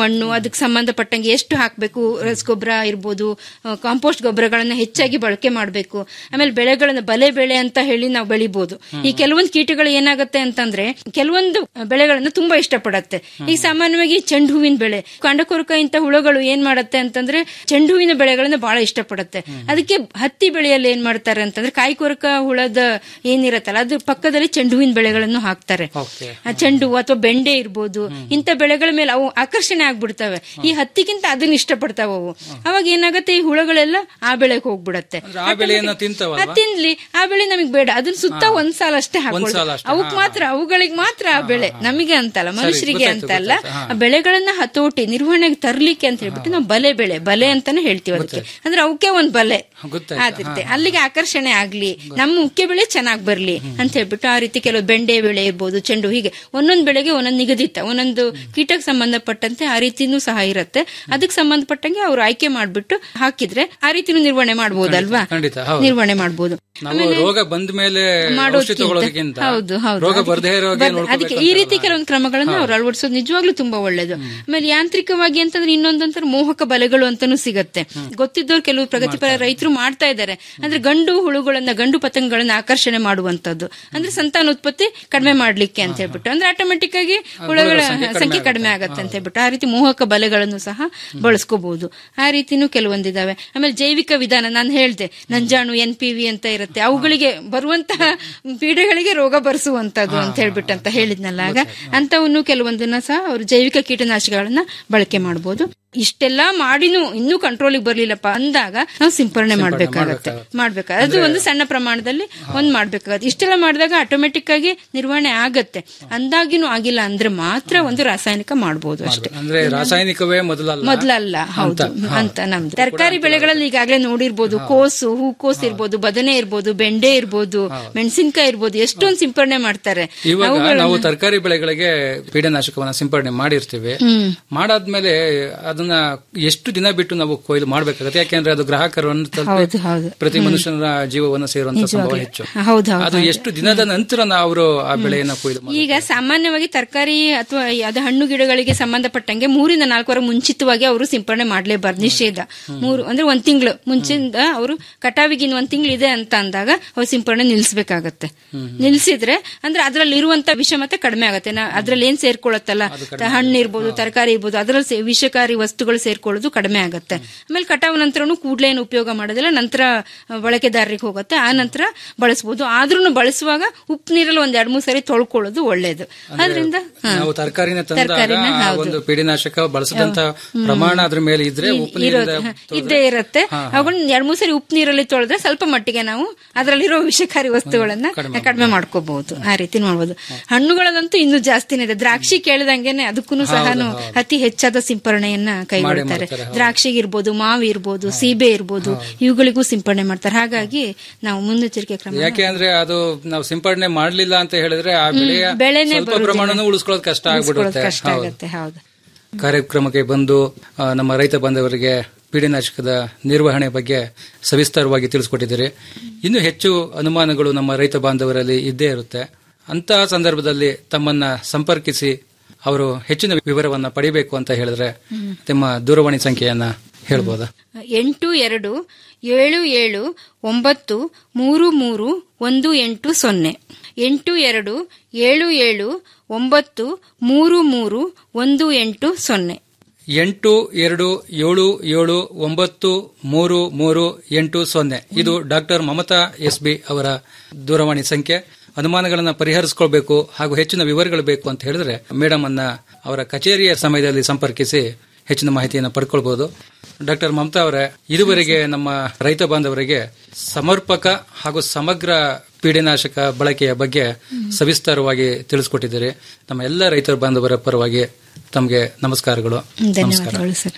O: ಮಣ್ಣು ಅದಕ್ಕೆ ಸಂಬಂಧಪಟ್ಟಂಗೆ ಎಷ್ಟು ಹಾಕಬೇಕು ರಸಗೊಬ್ಬರ ಇರ್ಬೋದು ಕಾಂಪೋಸ್ಟ್ ಗೊಬ್ಬರಗಳನ್ನ ಹೆಚ್ಚಾಗಿ ಬಳಕೆ ಮಾಡಬೇಕು ಆಮೇಲೆ ಬೆಳೆಗಳನ್ನ ಬಲೆ ಬೆಳೆ ಅಂತ ಹೇಳಿ ನಾವು ಬೆಳಿಬಹುದು ಈ ಕೆಲವೊಂದು ಕೀಟಗಳು ಏನಾಗುತ್ತೆ ಅಂತಂದ್ರೆ ಕೆಲವೊಂದು ಬೆಳೆಗಳನ್ನ ತುಂಬಾ ಇಷ್ಟಪಡತ್ತೆ ಈಗ ಸಾಮಾನ್ಯವಾಗಿ ಚೆಂಡು ಹೂವಿನ ಬೆಳೆ ಕಾಂಡಕೊರಕ ಇಂತ ಹುಳುಗಳು ಏನ್ ಮಾಡತ್ತೆ ಅಂತಂದ್ರೆ ಚೆಂಡು ಹೂವಿನ ಬೆಳೆಗಳನ್ನ ಬಹಳ ಇಷ್ಟಪಡುತ್ತೆ ಅದಕ್ಕೆ ಹತ್ತಿ ಬೆಳೆಯಲ್ಲಿ ಏನ್ ಮಾಡ್ತಾರೆ ಅಂತಂದ್ರೆ ಕಾಯಿಕೊರಕ ಹುಳದ ಏನಿರತ್ತಲ್ಲ ಅದ್ರ ಪಕ್ಕದಲ್ಲಿ ಚೆಂಡು ಹೂವಿನ ಬೆಳೆಗಳನ್ನು ಹಾಕ್ತಾರೆ ಆ ಚೆಂಡು ಹೂ ಅಥವಾ ಬೆಂಡೆ ಇರ್ಬೋದು ಇಂಥ ಬೆಳೆಗಳ ಮೇಲೆ ಅವು ಆಕರ್ಷಣೆ ಆಗ್ಬಿಡ್ತವೆ ಈ ಹತ್ತಿಗಿಂತ ಅದನ್ನ ಇಷ್ಟಪಡ್ತಾವ ಅವು ಅವಾಗ ಏನಾಗುತ್ತೆ ಈ ಹುಳಗಳೆಲ್ಲ ಆ ಬೆಳೆಗೆ ಹೋಗ್ಬಿಡತ್ತೆ
N: ಆ ಬೆಳೆಯನ್ನ ತಿಂತವಲ್ವಾ
O: ಅದ್ ತಿನ್ಲಿ ಆ ಬೆಳೆ ನಮಗೆ ಬೇಡ ಅದನ್ನ ಸುತ್ತ ಒಂದ್ ಸಾಲ ಅಷ್ಟೇ ಹಾಕೊಳ್ಳಿ
N: ಸಾಲ ಅಷ್ಟೇ,
O: ಅವಕ್ ಮಾತ್ರ ಅವುಗಳಿಗೆ ಮಾತ್ರ ಆ ಬೆಳೆ ನಮಗೆ ಅಂತಲ್ಲ ಮನುಷ್ಯರಿಗೆ
N: ಗೊತ್ತಾಯ್ತು,
O: ಅಂತಲ್ಲ
N: ಗೊತ್ತಾಯ್ತು, ಹಾ.
O: ಆ ಬೆಳೆಗಳನ್ನ ಹತೋಟಿ ನಿರ್ವಹಣೆಗೆ ತರ್ಲಿಕ್ಕೆ ಅಂತ ಹೇಳ್ಬಿಟ್ಟು ನಾವು ಬಲೆ ಬೆಳೆ ಬಲೆ ಅಂತಾನೆ ಹೇಳ್ತೀವಿ ಅದಕ್ಕೆ ಅಂದ್ರೆ ಅವಕ್ಕೆ ಒಂದ್ ಬಲೆ
N: ಗೊತ್ತಾಯ್ತು,
O: ಆದಿರುತ್ತೆ ಅಲ್ಲಿಗೆ ಆಕರ್ಷಣೆ ಆಗ್ಲಿ ನಮ್ಮ ಮುಖ್ಯ ಬೆಳೆ ಚೆನ್ನಾಗ್ ಬರ್ಲಿ ಅಂತ ಹೇಳ್ಬಿಟ್ಟು ಆ ರೀತಿ ಕೆಲವು ಬೆಂಡೆ ಬೆಳೆ ಇರ್ಬೋದು ಚೆಂಡು ಹೀಗೆ ಒಂದೊಂದು ಬೆಳೆಗೆ ಒಂದೊಂದು ನಿಗದಿತ ಒಂದೊಂದು ಕೀಟಕ್ಕೆ ಸಂಬಂಧಪಟ್ಟಂತೆ ಆ ರೀತಿನೂ ಸಹ ಇರುತ್ತೆ ಅದಕ್ಕೆ ಸಂಬಂಧಪಟ್ಟಂಗೆ ಅವ್ರು ಆಯ್ಕೆ ಮಾಡ್ಬಿಟ್ಟು ಹಾಕಿದ್ರೆ ಆ ರೀತಿನೂ ನಿರ್ವಹಣೆ ಮಾಡ್ಬೋದಲ್ವಾ
N: ಖಂಡಿತ ಹೌದು
O: ನಿರ್ವಹಣೆ ಮಾಡ್ಬೋದು
N: ನಾವು ರೋಗ ಬಂದ ಮೇಲೆ ಔಷಧಿ
O: ಮಾಡೋದ್ಕಿಂತ
N: ತಗೊಳ್ಳೋದಕ್ಕಿಂತ
O: ಹೌದು ಹೌದು
N: ರೋಗ
O: ಅದಕ್ಕೆ-
N: ಬರ್ದೇ ಇರೋ ಹಾಗೆ
O: ಬರ್-
N: ನೋಡ್ಕೋಬೇಕು
O: ಅದಕ್ಕೆ ಈ ರೀತಿ ಕೆಲವೊಂದು ಕ್ರಮಗಳನ್ನ ಅವ್ರು ಅಳವಡಿಸೋದು ನಿಜವಾಗ್ಲೂ ತುಂಬಾ ಒಳ್ಳೇದು ಆಮೇಲೆ ಯಾಂತ್ರಿಕವಾಗಿ ಅಂತಂದ್ರೆ ಇನ್ನೊಂದಂತರ ಮೋಹಕ ಬಲೆಗಳು ಅಂತಾನು ಸಿಗತ್ತೆ ಗೊತ್ತಿದ್ದವ್ರು ಕೆಲವು ಪ್ರಗತಿಪರ ರೈತರು ಮಾಡ್ತಾ ಇದ್ದಾರೆ ಅಂದ್ರೆ ಗಂಡು ಹುಳುಗಳನ್ನ ಗಂಡು ಪತಂಗಗಳನ್ನ ಆಕರ್ಷಣೆ ಮಾಡುವಂತದ್ದು ಅಂದ್ರೆ ಸಂತಾನೋತ್ಪತ್ತಿ ಕಡಿಮೆ ಮಾಡ್ಲಿಕ್ಕೆ ಅಂತ ಹೇಳ್ಬಿಟ್ಟು ಅಂದ್ರೆ ಆಟೋಮೆಟಿಕ್ ಆಗಿ ಹುಳುಗಳ ಸಂಖ್ಯೆ ಕಡಿಮೆ ಆಗತ್ತೆ ಅಂತ ಹೇಳ್ಬಿಟ್ಟು ಆ ರೀತಿ ಮೋಹಕ ಬಲೆಗಳನ್ನು ಸಹ ಬಳಸ್ಕೋಬಹುದು ಆ ರೀತಿನೂ ಕೆಲವೊಂದಿದಾವೆ ಆಮೇಲೆ ಜೈವಿಕ ವಿಧಾನ ನಾನು ಹೇಳ್ದೆ ನಂಜಾಣು ಎನ್ ಪಿ ವಿ ಅಂತ ಇರುತ್ತೆ ಅವುಗಳಿಗೆ ಬರುವಂತಹ ಪೀಡೆಗಳಿಗೆ ರೋಗ ಬರೆಸುವಂತದ್ದು ಅಂತ ಹೇಳ್ಬಿಟ್ಟು ಅಂತ ಹೇಳಿದ್ನಲ್ಲ ಆಗ ಅಂತವನ್ನು ಕೆಲವೊಂದನ್ನ ಸಹ ಅವರು ಜೈವಿಕ ಕೀಟನಾಶಕಗಳನ್ನ ಬಳಕೆ ಮಾಡಬಹುದು ಇಷ್ಟೆಲ್ಲಾ ಮಾಡಿನೂ ಇನ್ನೂ ಕಂಟ್ರೋಲಿಗೆ ಬರ್ಲಿಲ್ಲಪ್ಪ ಅಂದಾಗ ನಾವು ಸಿಂಪರಣೆ ಮಾಡ್ಬೇಕಾಗತ್ತೆ ಮಾಡ್ಬೇಕಾಗತ್ತೆ ಅದು ಒಂದು ಸಣ್ಣ ಪ್ರಮಾಣದಲ್ಲಿ ಒಂದ್ ಮಾಡ್ಬೇಕಾಗತ್ತೆ ಇಷ್ಟೆಲ್ಲ ಮಾಡಿದಾಗ ಆಟೋಮೆಟಿಕ್ ಆಗಿ ನಿರ್ವಹಣೆ ಆಗತ್ತೆ ಅಂದಾಗಿನೂ ಆಗಿಲ್ಲ ಅಂದ್ರೆ ಮಾತ್ರ ಒಂದು ರಾಸಾಯನಿಕ ಮಾಡಬಹುದು ಅಷ್ಟೇ
N: ಅಂದ್ರೆ ರಾಸಾಯನಿಕವೇ ಮೊದಲಲ್ಲ
O: ಮೊದಲಲ್ಲ ಹೌದು ಅಂತ ನಮ್ದು ತರಕಾರಿ ಬೆಳೆಗಳಲ್ಲಿ ಈಗಾಗಲೇ ನೋಡಿರ್ಬೋದು ಕೋಸು ಹೂಕೋಸು ಇರ್ಬೋದು ಬದನೆ ಇರ್ಬೋದು ಬೆಂಡೆ ಇರ್ಬೋದು ಮೆಣಸಿನಕಾಯಿ ಇರ್ಬೋದು ಎಷ್ಟೊಂದು ಸಿಂಪರಣೆ ಮಾಡ್ತಾರೆ
N: ಇವಾಗ
O: ಅವುಗಳನ್ನ-
N: ನಾವು ತರಕಾರಿ ಬೆಳೆಗಳಿಗೆ ಕೀಟನಾಶಕವನ್ನ ಸಿಂಪಡಣೆ ಮಾಡಿರ್ತೀವಿ
O: ಹ್ಮ್.
N: ಮಾಡಾದ್ಮೇಲೆ ಅದನ್ನ ಎಷ್ಟು ದಿನ ಬಿಟ್ಟು ನಾವು ಕೊಯ್ಲು ಮಾಡ್ಬೇಕಾಗತ್ತೆ ಯಾಕೆಂದ್ರೆ ಅದು ಗ್ರಾಹಕರನ್ನು ತಲುಪಿ
O: ಹೌದು ಹೌದು
N: ಪ್ರತಿ ಮನುಷ್ಯನ ಜೀವವನ್ನು ಸೇರುವಂತ ಸಂಭವ
O: ನಿಜವಾಗ್ಲೂ.
N: ಹೆಚ್ಚು
O: ಹೌದು ಹೌದು
N: ಅದು ಎಷ್ಟು ದಿನದ ನಂತರ ಅವರು ಆ ಬೆಳೆಯನ್ನ ಕೊಯ್ಲು ಮಾಡ್ತಾರೆ?
O: ಈಗ ಸಾಮಾನ್ಯವಾಗಿ ತರಕಾರಿ ಅಥವಾ ಯಾವ್ದು ಹಣ್ಣು ಗಿಡಗಳಿಗೆ ಸಂಬಂಧಪಟ್ಟಂಗೆ ಮೂರಿಂದ ನಾಲ್ಕು ವಾರ ಮುಂಚಿತವಾಗಿ ಅವರು ಸಿಂಪರಣೆ ಮಾಡ್ಲೇಬಾರ್ದು ನಿಷೇಧ ಮೂರು ಅಂದ್ರೆ ಒಂದ್ ತಿಂಗಳು ಮುಂಚಿಂದ ಅವರು ಕಟಾವಿಗೆ ಇನ್ನು ಒಂದ್ ತಿಂಗಳು ಇದೆ ಅಂತ ಅಂದಾಗ ಅವ್ರು ಸಿಂಪರಣೆ ನಿಲ್ಸ್ಬೇಕಾಗತ್ತೆ ನಿಲ್ಸಿದ್ರೆ ಅಂದ್ರೆ ಅದ್ರಲ್ಲಿ ಇರುವಂತ ವಿಷ ಮತ್ತೆ ಕಡಿಮೆ ಆಗತ್ತೆ ನಾ- ಅದ್ರಲ್ಲಿ ಏನ್ ಸೇರ್ಕೊಳತ್ತಲ್ಲ ಹಣ್ಣು ಇರ್ಬೋದು ತರಕಾರಿ ಇರ್ಬೋದು ಅದ್ರಲ್ಲಿ ಸೇ- ವಿಷಕಾರಿ ವಸ್ತುಗಳು ಸೇರ್ಕೊಳ್ಳೋದು ಕಡಿಮೆ ಆಗತ್ತೆ ಆಮೇಲೆ ಕಟಾವ್ ನಂತರನು ಕೂಡ್ಲೇ ಏನು ಉಪಯೋಗ ಮಾಡೋದಿಲ್ಲ ನಂತರ ಆ, ಬಳಕೆದಾರರಿಗೆ ಹೋಗುತ್ತೆ ಆ ನಂತರ ಬಳಸಬಹುದು ಆದ್ರೂ ಬಳಸುವಾಗ ಉಪ್ಪು ನೀರಲ್ಲಿ ಒಂದ್ ಎರಡ್ ಮೂರ್ ಸರಿ ತೊಳ್ಕೊಳ್ಳೋದು ಒಳ್ಳೇದು ಅದರಿಂದ
N: ನಾವು ತರಕಾರಿನ ತಂದಾಗ
O: ತರಕಾರಿನ
N: ಆ
O: ಹೌದು.
N: ಒಂದು ಪೀಡಿನಾಶಕ ಬಳಸದಂತ ಪ್ರಮಾಣ ಅದ್ರ ಮೇಲೆ ಇದ್ರೆ ಉಪ್ಪು ನೀರಿಂದ
O: ಇರೋದು ಇದ್ದೇ ಇರುತ್ತೆ ಅವುಗಳನ್ನ ಎರಡ್ ಮೂರ್ ಸರಿ ಉಪ್ಪು ನೀರಲ್ಲಿ ತೊಳೆದ್ರೆ ಸ್ವಲ್ಪ ಮಟ್ಟಿಗೆ ನಾವು ಅದರಲ್ಲಿರೋ ವಿಷಕಾರಿ ವಸ್ತುಗಳನ್ನ ಕಡಿಮೆ ಮಾಡ್ಕೋಬಹುದು ಆ ರೀತಿ ಮಾಡ್ಬೋದು ಹಣ್ಣುಗಳದಂತೂ ಇನ್ನೂ ಜಾಸ್ತಿನೇ ಇದೆ ದ್ರಾಕ್ಷಿ ಕೇಳಿದಂಗೆನೆ ಅದಕ್ಕೂ ಸಹ ಅತಿ ಹೆಚ್ಚಾದ ಸಿಂಪರಣೆಯನ್ನ ಕೈಗೊಳ್ತಾರೆ ದ್ರಾಕ್ಷಿಗೆ ಇರ್ಬೋದು ಮಾವು ಇರ್ಬೋದು ಸೀಬೆ ಇರ್ಬೋದು ಇವುಗಳಿಗೂ ಸಿಂಪರಣೆ ಮಾಡ್ತಾರೆ ಹಾಗಾಗಿ ನಾವು ಮುನ್ನೆಚ್ಚರಿಕೆ ಕ್ರಮ
N: ಯಾಕೆ ಅಂದ್ರೆ ಅದು ನಾವು ಸಿಂಪಡಣೆ ಮಾಡ್ಲಿಲ್ಲ ಅಂತ ಹೇಳಿದ್ರೆ ಆ ಬೆಳೆಯ
O: ಬೆಳೆನೇ
N: ಸ್ವಲ್ಪ
O: ಬರುದಿಲ್ಲ.
N: ಪ್ರಮಾಣನ ಉಳಿಸ್ಕೊಳ್ಳೋದು ಕಷ್ಟ
O: ಉಳಿಸ್ಕೊಳ್ಳೋದು
N: ಆಗ್ಬಿಡುತ್ತೆ
O: ಕಷ್ಟ
N: ಹೌದು.
O: ಆಗತ್ತೆ ಹೌದು
N: ಕಾರ್ಯಕ್ರಮಕ್ಕೆ ಬಂದು ಆ, ನಮ್ಮ ರೈತ ಬಾಂಧವರಿಗೆ ಪೀಡನಾಶಕದ ನಿರ್ವಹಣೆ ಬಗ್ಗೆ ಸವಿಸ್ತಾರವಾಗಿ ತಿಳಿಸ್ಕೊಟ್ಟಿದ್ದೀರಿ ಇನ್ನು ಹೆಚ್ಚು ಅನುಮಾನಗಳು ನಮ್ಮ ರೈತ ಬಾಂಧವರಲ್ಲಿ ಇದ್ದೇ ಇರುತ್ತೆ ಅಂತಹ ಸಂದರ್ಭದಲ್ಲಿ ತಮ್ಮನ್ನ ಸಂಪರ್ಕಿಸಿ ಅವರು ಹೆಚ್ಚಿನ ವಿವರವನ್ನ ಪಡಿಬೇಕು ಅಂತ ಹೇಳಿದ್ರೆ ನಿಮ್ಮ ದೂರವಾಣಿ ಸಂಖ್ಯೆಯನ್ನ ಹೇಳ್ಬೋದಾ
O: ಎಂಟು ಎರಡು ಏಳು ಏಳು ಒಂಬತ್ತು ಮೂರು ಮೂರು ಒಂದು ಎಂಟು ಸೊನ್ನೆ ಎಂಟು ಎರಡು ಏಳು ಏಳು ಒಂಬತ್ತು ಮೂರು ಮೂರು ಒಂದು ಎಂಟು ಸೊನ್ನೆ
N: ಎಂಟು ಎರಡು ಏಳು ಏಳು ಒಂಬತ್ತು ಮೂರು ಮೂರು ಎಂಟು ಸೊನ್ನೆ ಇದು ಡಾಕ್ಟರ್ ಮಮತಾ ಎಸ್ ಬಿ ಅವರ ದೂರವಾಣಿ ಸಂಖ್ಯೆ ಅನುಮಾನಗಳನ್ನ ಪರಿಹರಿಸಿಕೊಳ್ಬೇಕು ಹಾಗೂ ಹೆಚ್ಚಿನ ವಿವರಗಳು ಬೇಕು ಅಂತ ಹೇಳಿದ್ರೆ ಮೇಡಮ್ ಅನ್ನ ಅವರ ಕಚೇರಿಯ ಸಮಯದಲ್ಲಿ ಸಂಪರ್ಕಿಸಿ ಹೆಚ್ಚಿನ ಮಾಹಿತಿಯನ್ನು ಪಡ್ಕೊಳ್ಬಹುದು ಡಾಕ್ಟರ್ ಮಮತಾ ಅವರೇ ಇದುವರೆಗೆ ನಮ್ಮ ರೈತ ಬಾಂಧವರಿಗೆ ಸಮರ್ಪಕ ಹಾಗೂ ಸಮಗ್ರ ಪೀಡನಾಶಕ ಬಳಕೆಯ ಬಗ್ಗೆ ಸವಿಸ್ತಾರವಾಗಿ ತಿಳಿಸ್ಕೊಟ್ಟಿದ್ದೀರಿ ನಮ್ಮ ಎಲ್ಲ ರೈತ ಬಾಂಧವರ ಪರವಾಗಿ ತಮಗೆ ನಮಸ್ಕಾರಗಳು ನಮಸ್ಕಾರ
O: ಧನ್ಯವಾದಗಳು ಸರ್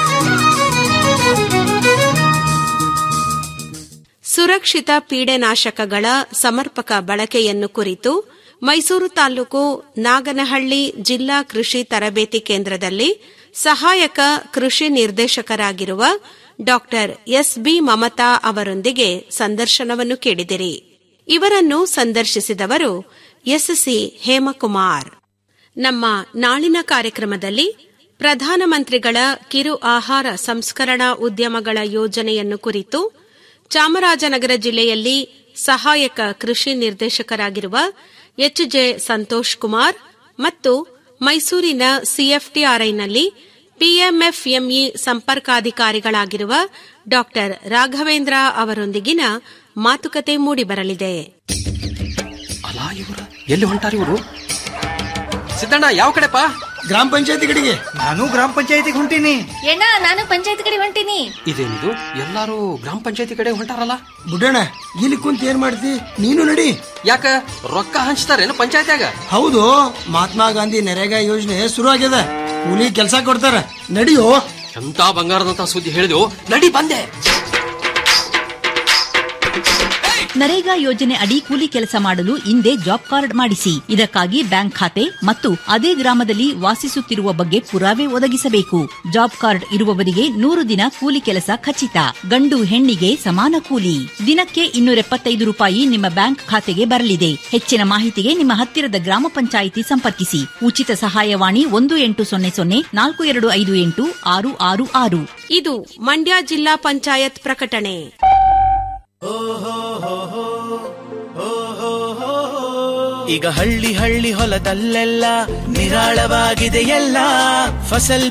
C: ಸುರಕ್ಷಿತ ಪೀಡೆನಾಶಕಗಳ ಸಮರ್ಪಕ ಬಳಕೆಯನ್ನು ಕುರಿತು ಮೈಸೂರು ತಾಲೂಕು ನಾಗನಹಳ್ಳಿ ಜಿಲ್ಲಾ ಕೃಷಿ ತರಬೇತಿ ಕೇಂದ್ರದಲ್ಲಿ ಸಹಾಯಕ ಕೃಷಿ ನಿರ್ದೇಶಕರಾಗಿರುವ ಡಾಕ್ಟರ್ ಎಸ್ ಬಿ ಮಮತಾ ಅವರೊಂದಿಗೆ ಸಂದರ್ಶನವನ್ನು ಕೇಳಿದಿರಿ ಇವರನ್ನು ಸಂದರ್ಶಿಸಿದವರು ಎಸ್ಸಿ ಹೇಮಕುಮಾರ್ ನಮ್ಮ ನಾಳಿನ ಕಾರ್ಯಕ್ರಮದಲ್ಲಿ ಪ್ರಧಾನಮಂತ್ರಿಗಳ ಕಿರು ಆಹಾರ ಸಂಸ್ಕರಣಾ ಉದ್ಯಮಗಳ ಯೋಜನೆಯನ್ನು ಕುರಿತು ಚಾಮರಾಜನಗರ ಜಿಲ್ಲೆಯಲ್ಲಿ ಸಹಾಯಕ ಕೃಷಿ ನಿರ್ದೇಶಕರಾಗಿರುವ ಎಚ್ ಜೆ ಸಂತೋಷ್ ಕುಮಾರ್ ಮತ್ತು ಮೈಸೂರಿನ ಸಿಎಫ್ಟಿಆರ್ಐನಲ್ಲಿ ಪಿಎಂಎಫ್ಎಂಇ ಸಂಪರ್ಕಾಧಿಕಾರಿಗಳಾಗಿರುವ ಡಾ ರಾಘವೇಂದ್ರ ಅವರೊಂದಿಗಿನ ಮಾತುಕತೆ ಮೂಡಿಬರಲಿದೆ
P: ಅಲಾ ಇವರು ಎಲ್ಲಿ ಹೊಂಟಾರ ಇವರು ಸಿದ್ದಣ್ಣ ಯಾವ ಕಡೆಪ್ಪ
Q: ಗ್ರಾಮ ಪಂಚಾಯತಿ ಕಡೆಗೆ ನಾನು ಗ್ರಾಮ ಪಂಚಾಯತಿಗೆ ಹೊಂಟೀನಿ
F: ಏನ ನಾನು ಪಂಚಾಯತ್ ಕಡೆ ಹೊಂಟೀನಿ
P: ಇದೇನಿದು ಎಲ್ಲಾರು ಗ್ರಾಮ ಪಂಚಾಯತಿ ಕಡೆ ಹೊಂಟಾರಲ್ಲ
Q: ಬುಡ್ಡಣ್ಣ ಇಲ್ಲಿ ಕುಂತ ಏನ್ ಮಾಡ್ತಿ ನೀನು ನಡಿ
P: ಯಾಕ ರೊಕ್ಕ ಹಂಚ್ತಾರೇನು ಪಂಚಾಯತ್ಯಾಗ
Q: ಹೌದು ಮಹಾತ್ಮ ಗಾಂಧಿ ನರೇಗಾ ಯೋಜನೆ ಶುರು ಆಗ್ಯದ ಕೂಲಿ ಕೆಲಸ ಕೊಡ್ತಾರ ನಡಿಯೋ
P: ಎಂತ ಬಂಗಾರದಂತ ಸುದ್ದಿ ಹೇಳಿದೆವು ನಡಿ ಬಂದೆ
G: ನರೇಗಾ ಯೋಜನೆ ಅಡಿ ಕೂಲಿ ಕೆಲಸ ಮಾಡಲು ಹಿಂದೆ ಜಾಬ್ ಕಾರ್ಡ್ ಮಾಡಿಸಿ ಇದಕ್ಕಾಗಿ ಬ್ಯಾಂಕ್ ಖಾತೆ ಮತ್ತು ಅದೇ ಗ್ರಾಮದಲ್ಲಿ ವಾಸಿಸುತ್ತಿರುವ ಬಗ್ಗೆ ಪುರಾವೆ ಒದಗಿಸಬೇಕು ಜಾಬ್ ಕಾರ್ಡ್ ಇರುವವರಿಗೆ ನೂರು ದಿನ ಕೂಲಿ ಕೆಲಸ ಖಚಿತ ಗಂಡು ಹೆಣ್ಣಿಗೆ ಸಮಾನ ಕೂಲಿ ದಿನಕ್ಕೆ ಇನ್ನೂರ ಎಪ್ಪತ್ತೈದು ರೂಪಾಯಿ ನಿಮ್ಮ ಬ್ಯಾಂಕ್ ಖಾತೆಗೆ ಬರಲಿದೆ ಹೆಚ್ಚಿನ ಮಾಹಿತಿಗೆ ನಿಮ್ಮ ಹತ್ತಿರದ ಗ್ರಾಮ ಪಂಚಾಯಿತಿ ಸಂಪರ್ಕಿಸಿ ಉಚಿತ ಸಹಾಯವಾಣಿ ಒಂದು ಎಂಟು ಸೊನ್ನೆ ಸೊನ್ನೆ ನಾಲ್ಕು ಎರಡು ಐದು ಎಂಟು ಆರು ಆರು ಆರು
C: ಇದು ಮಂಡ್ಯ ಜಿಲ್ಲಾ ಪಂಚಾಯತ್ ಪ್ರಕಟಣೆ
L: ಈಗ ಹಳ್ಳಿ ಹಳ್ಳಿ ಹೊಲದಲ್ಲೆಲ್ಲ ನಿರಾಳವಾಗಿದೆ ಎಲ್ಲ ಫಸಲ್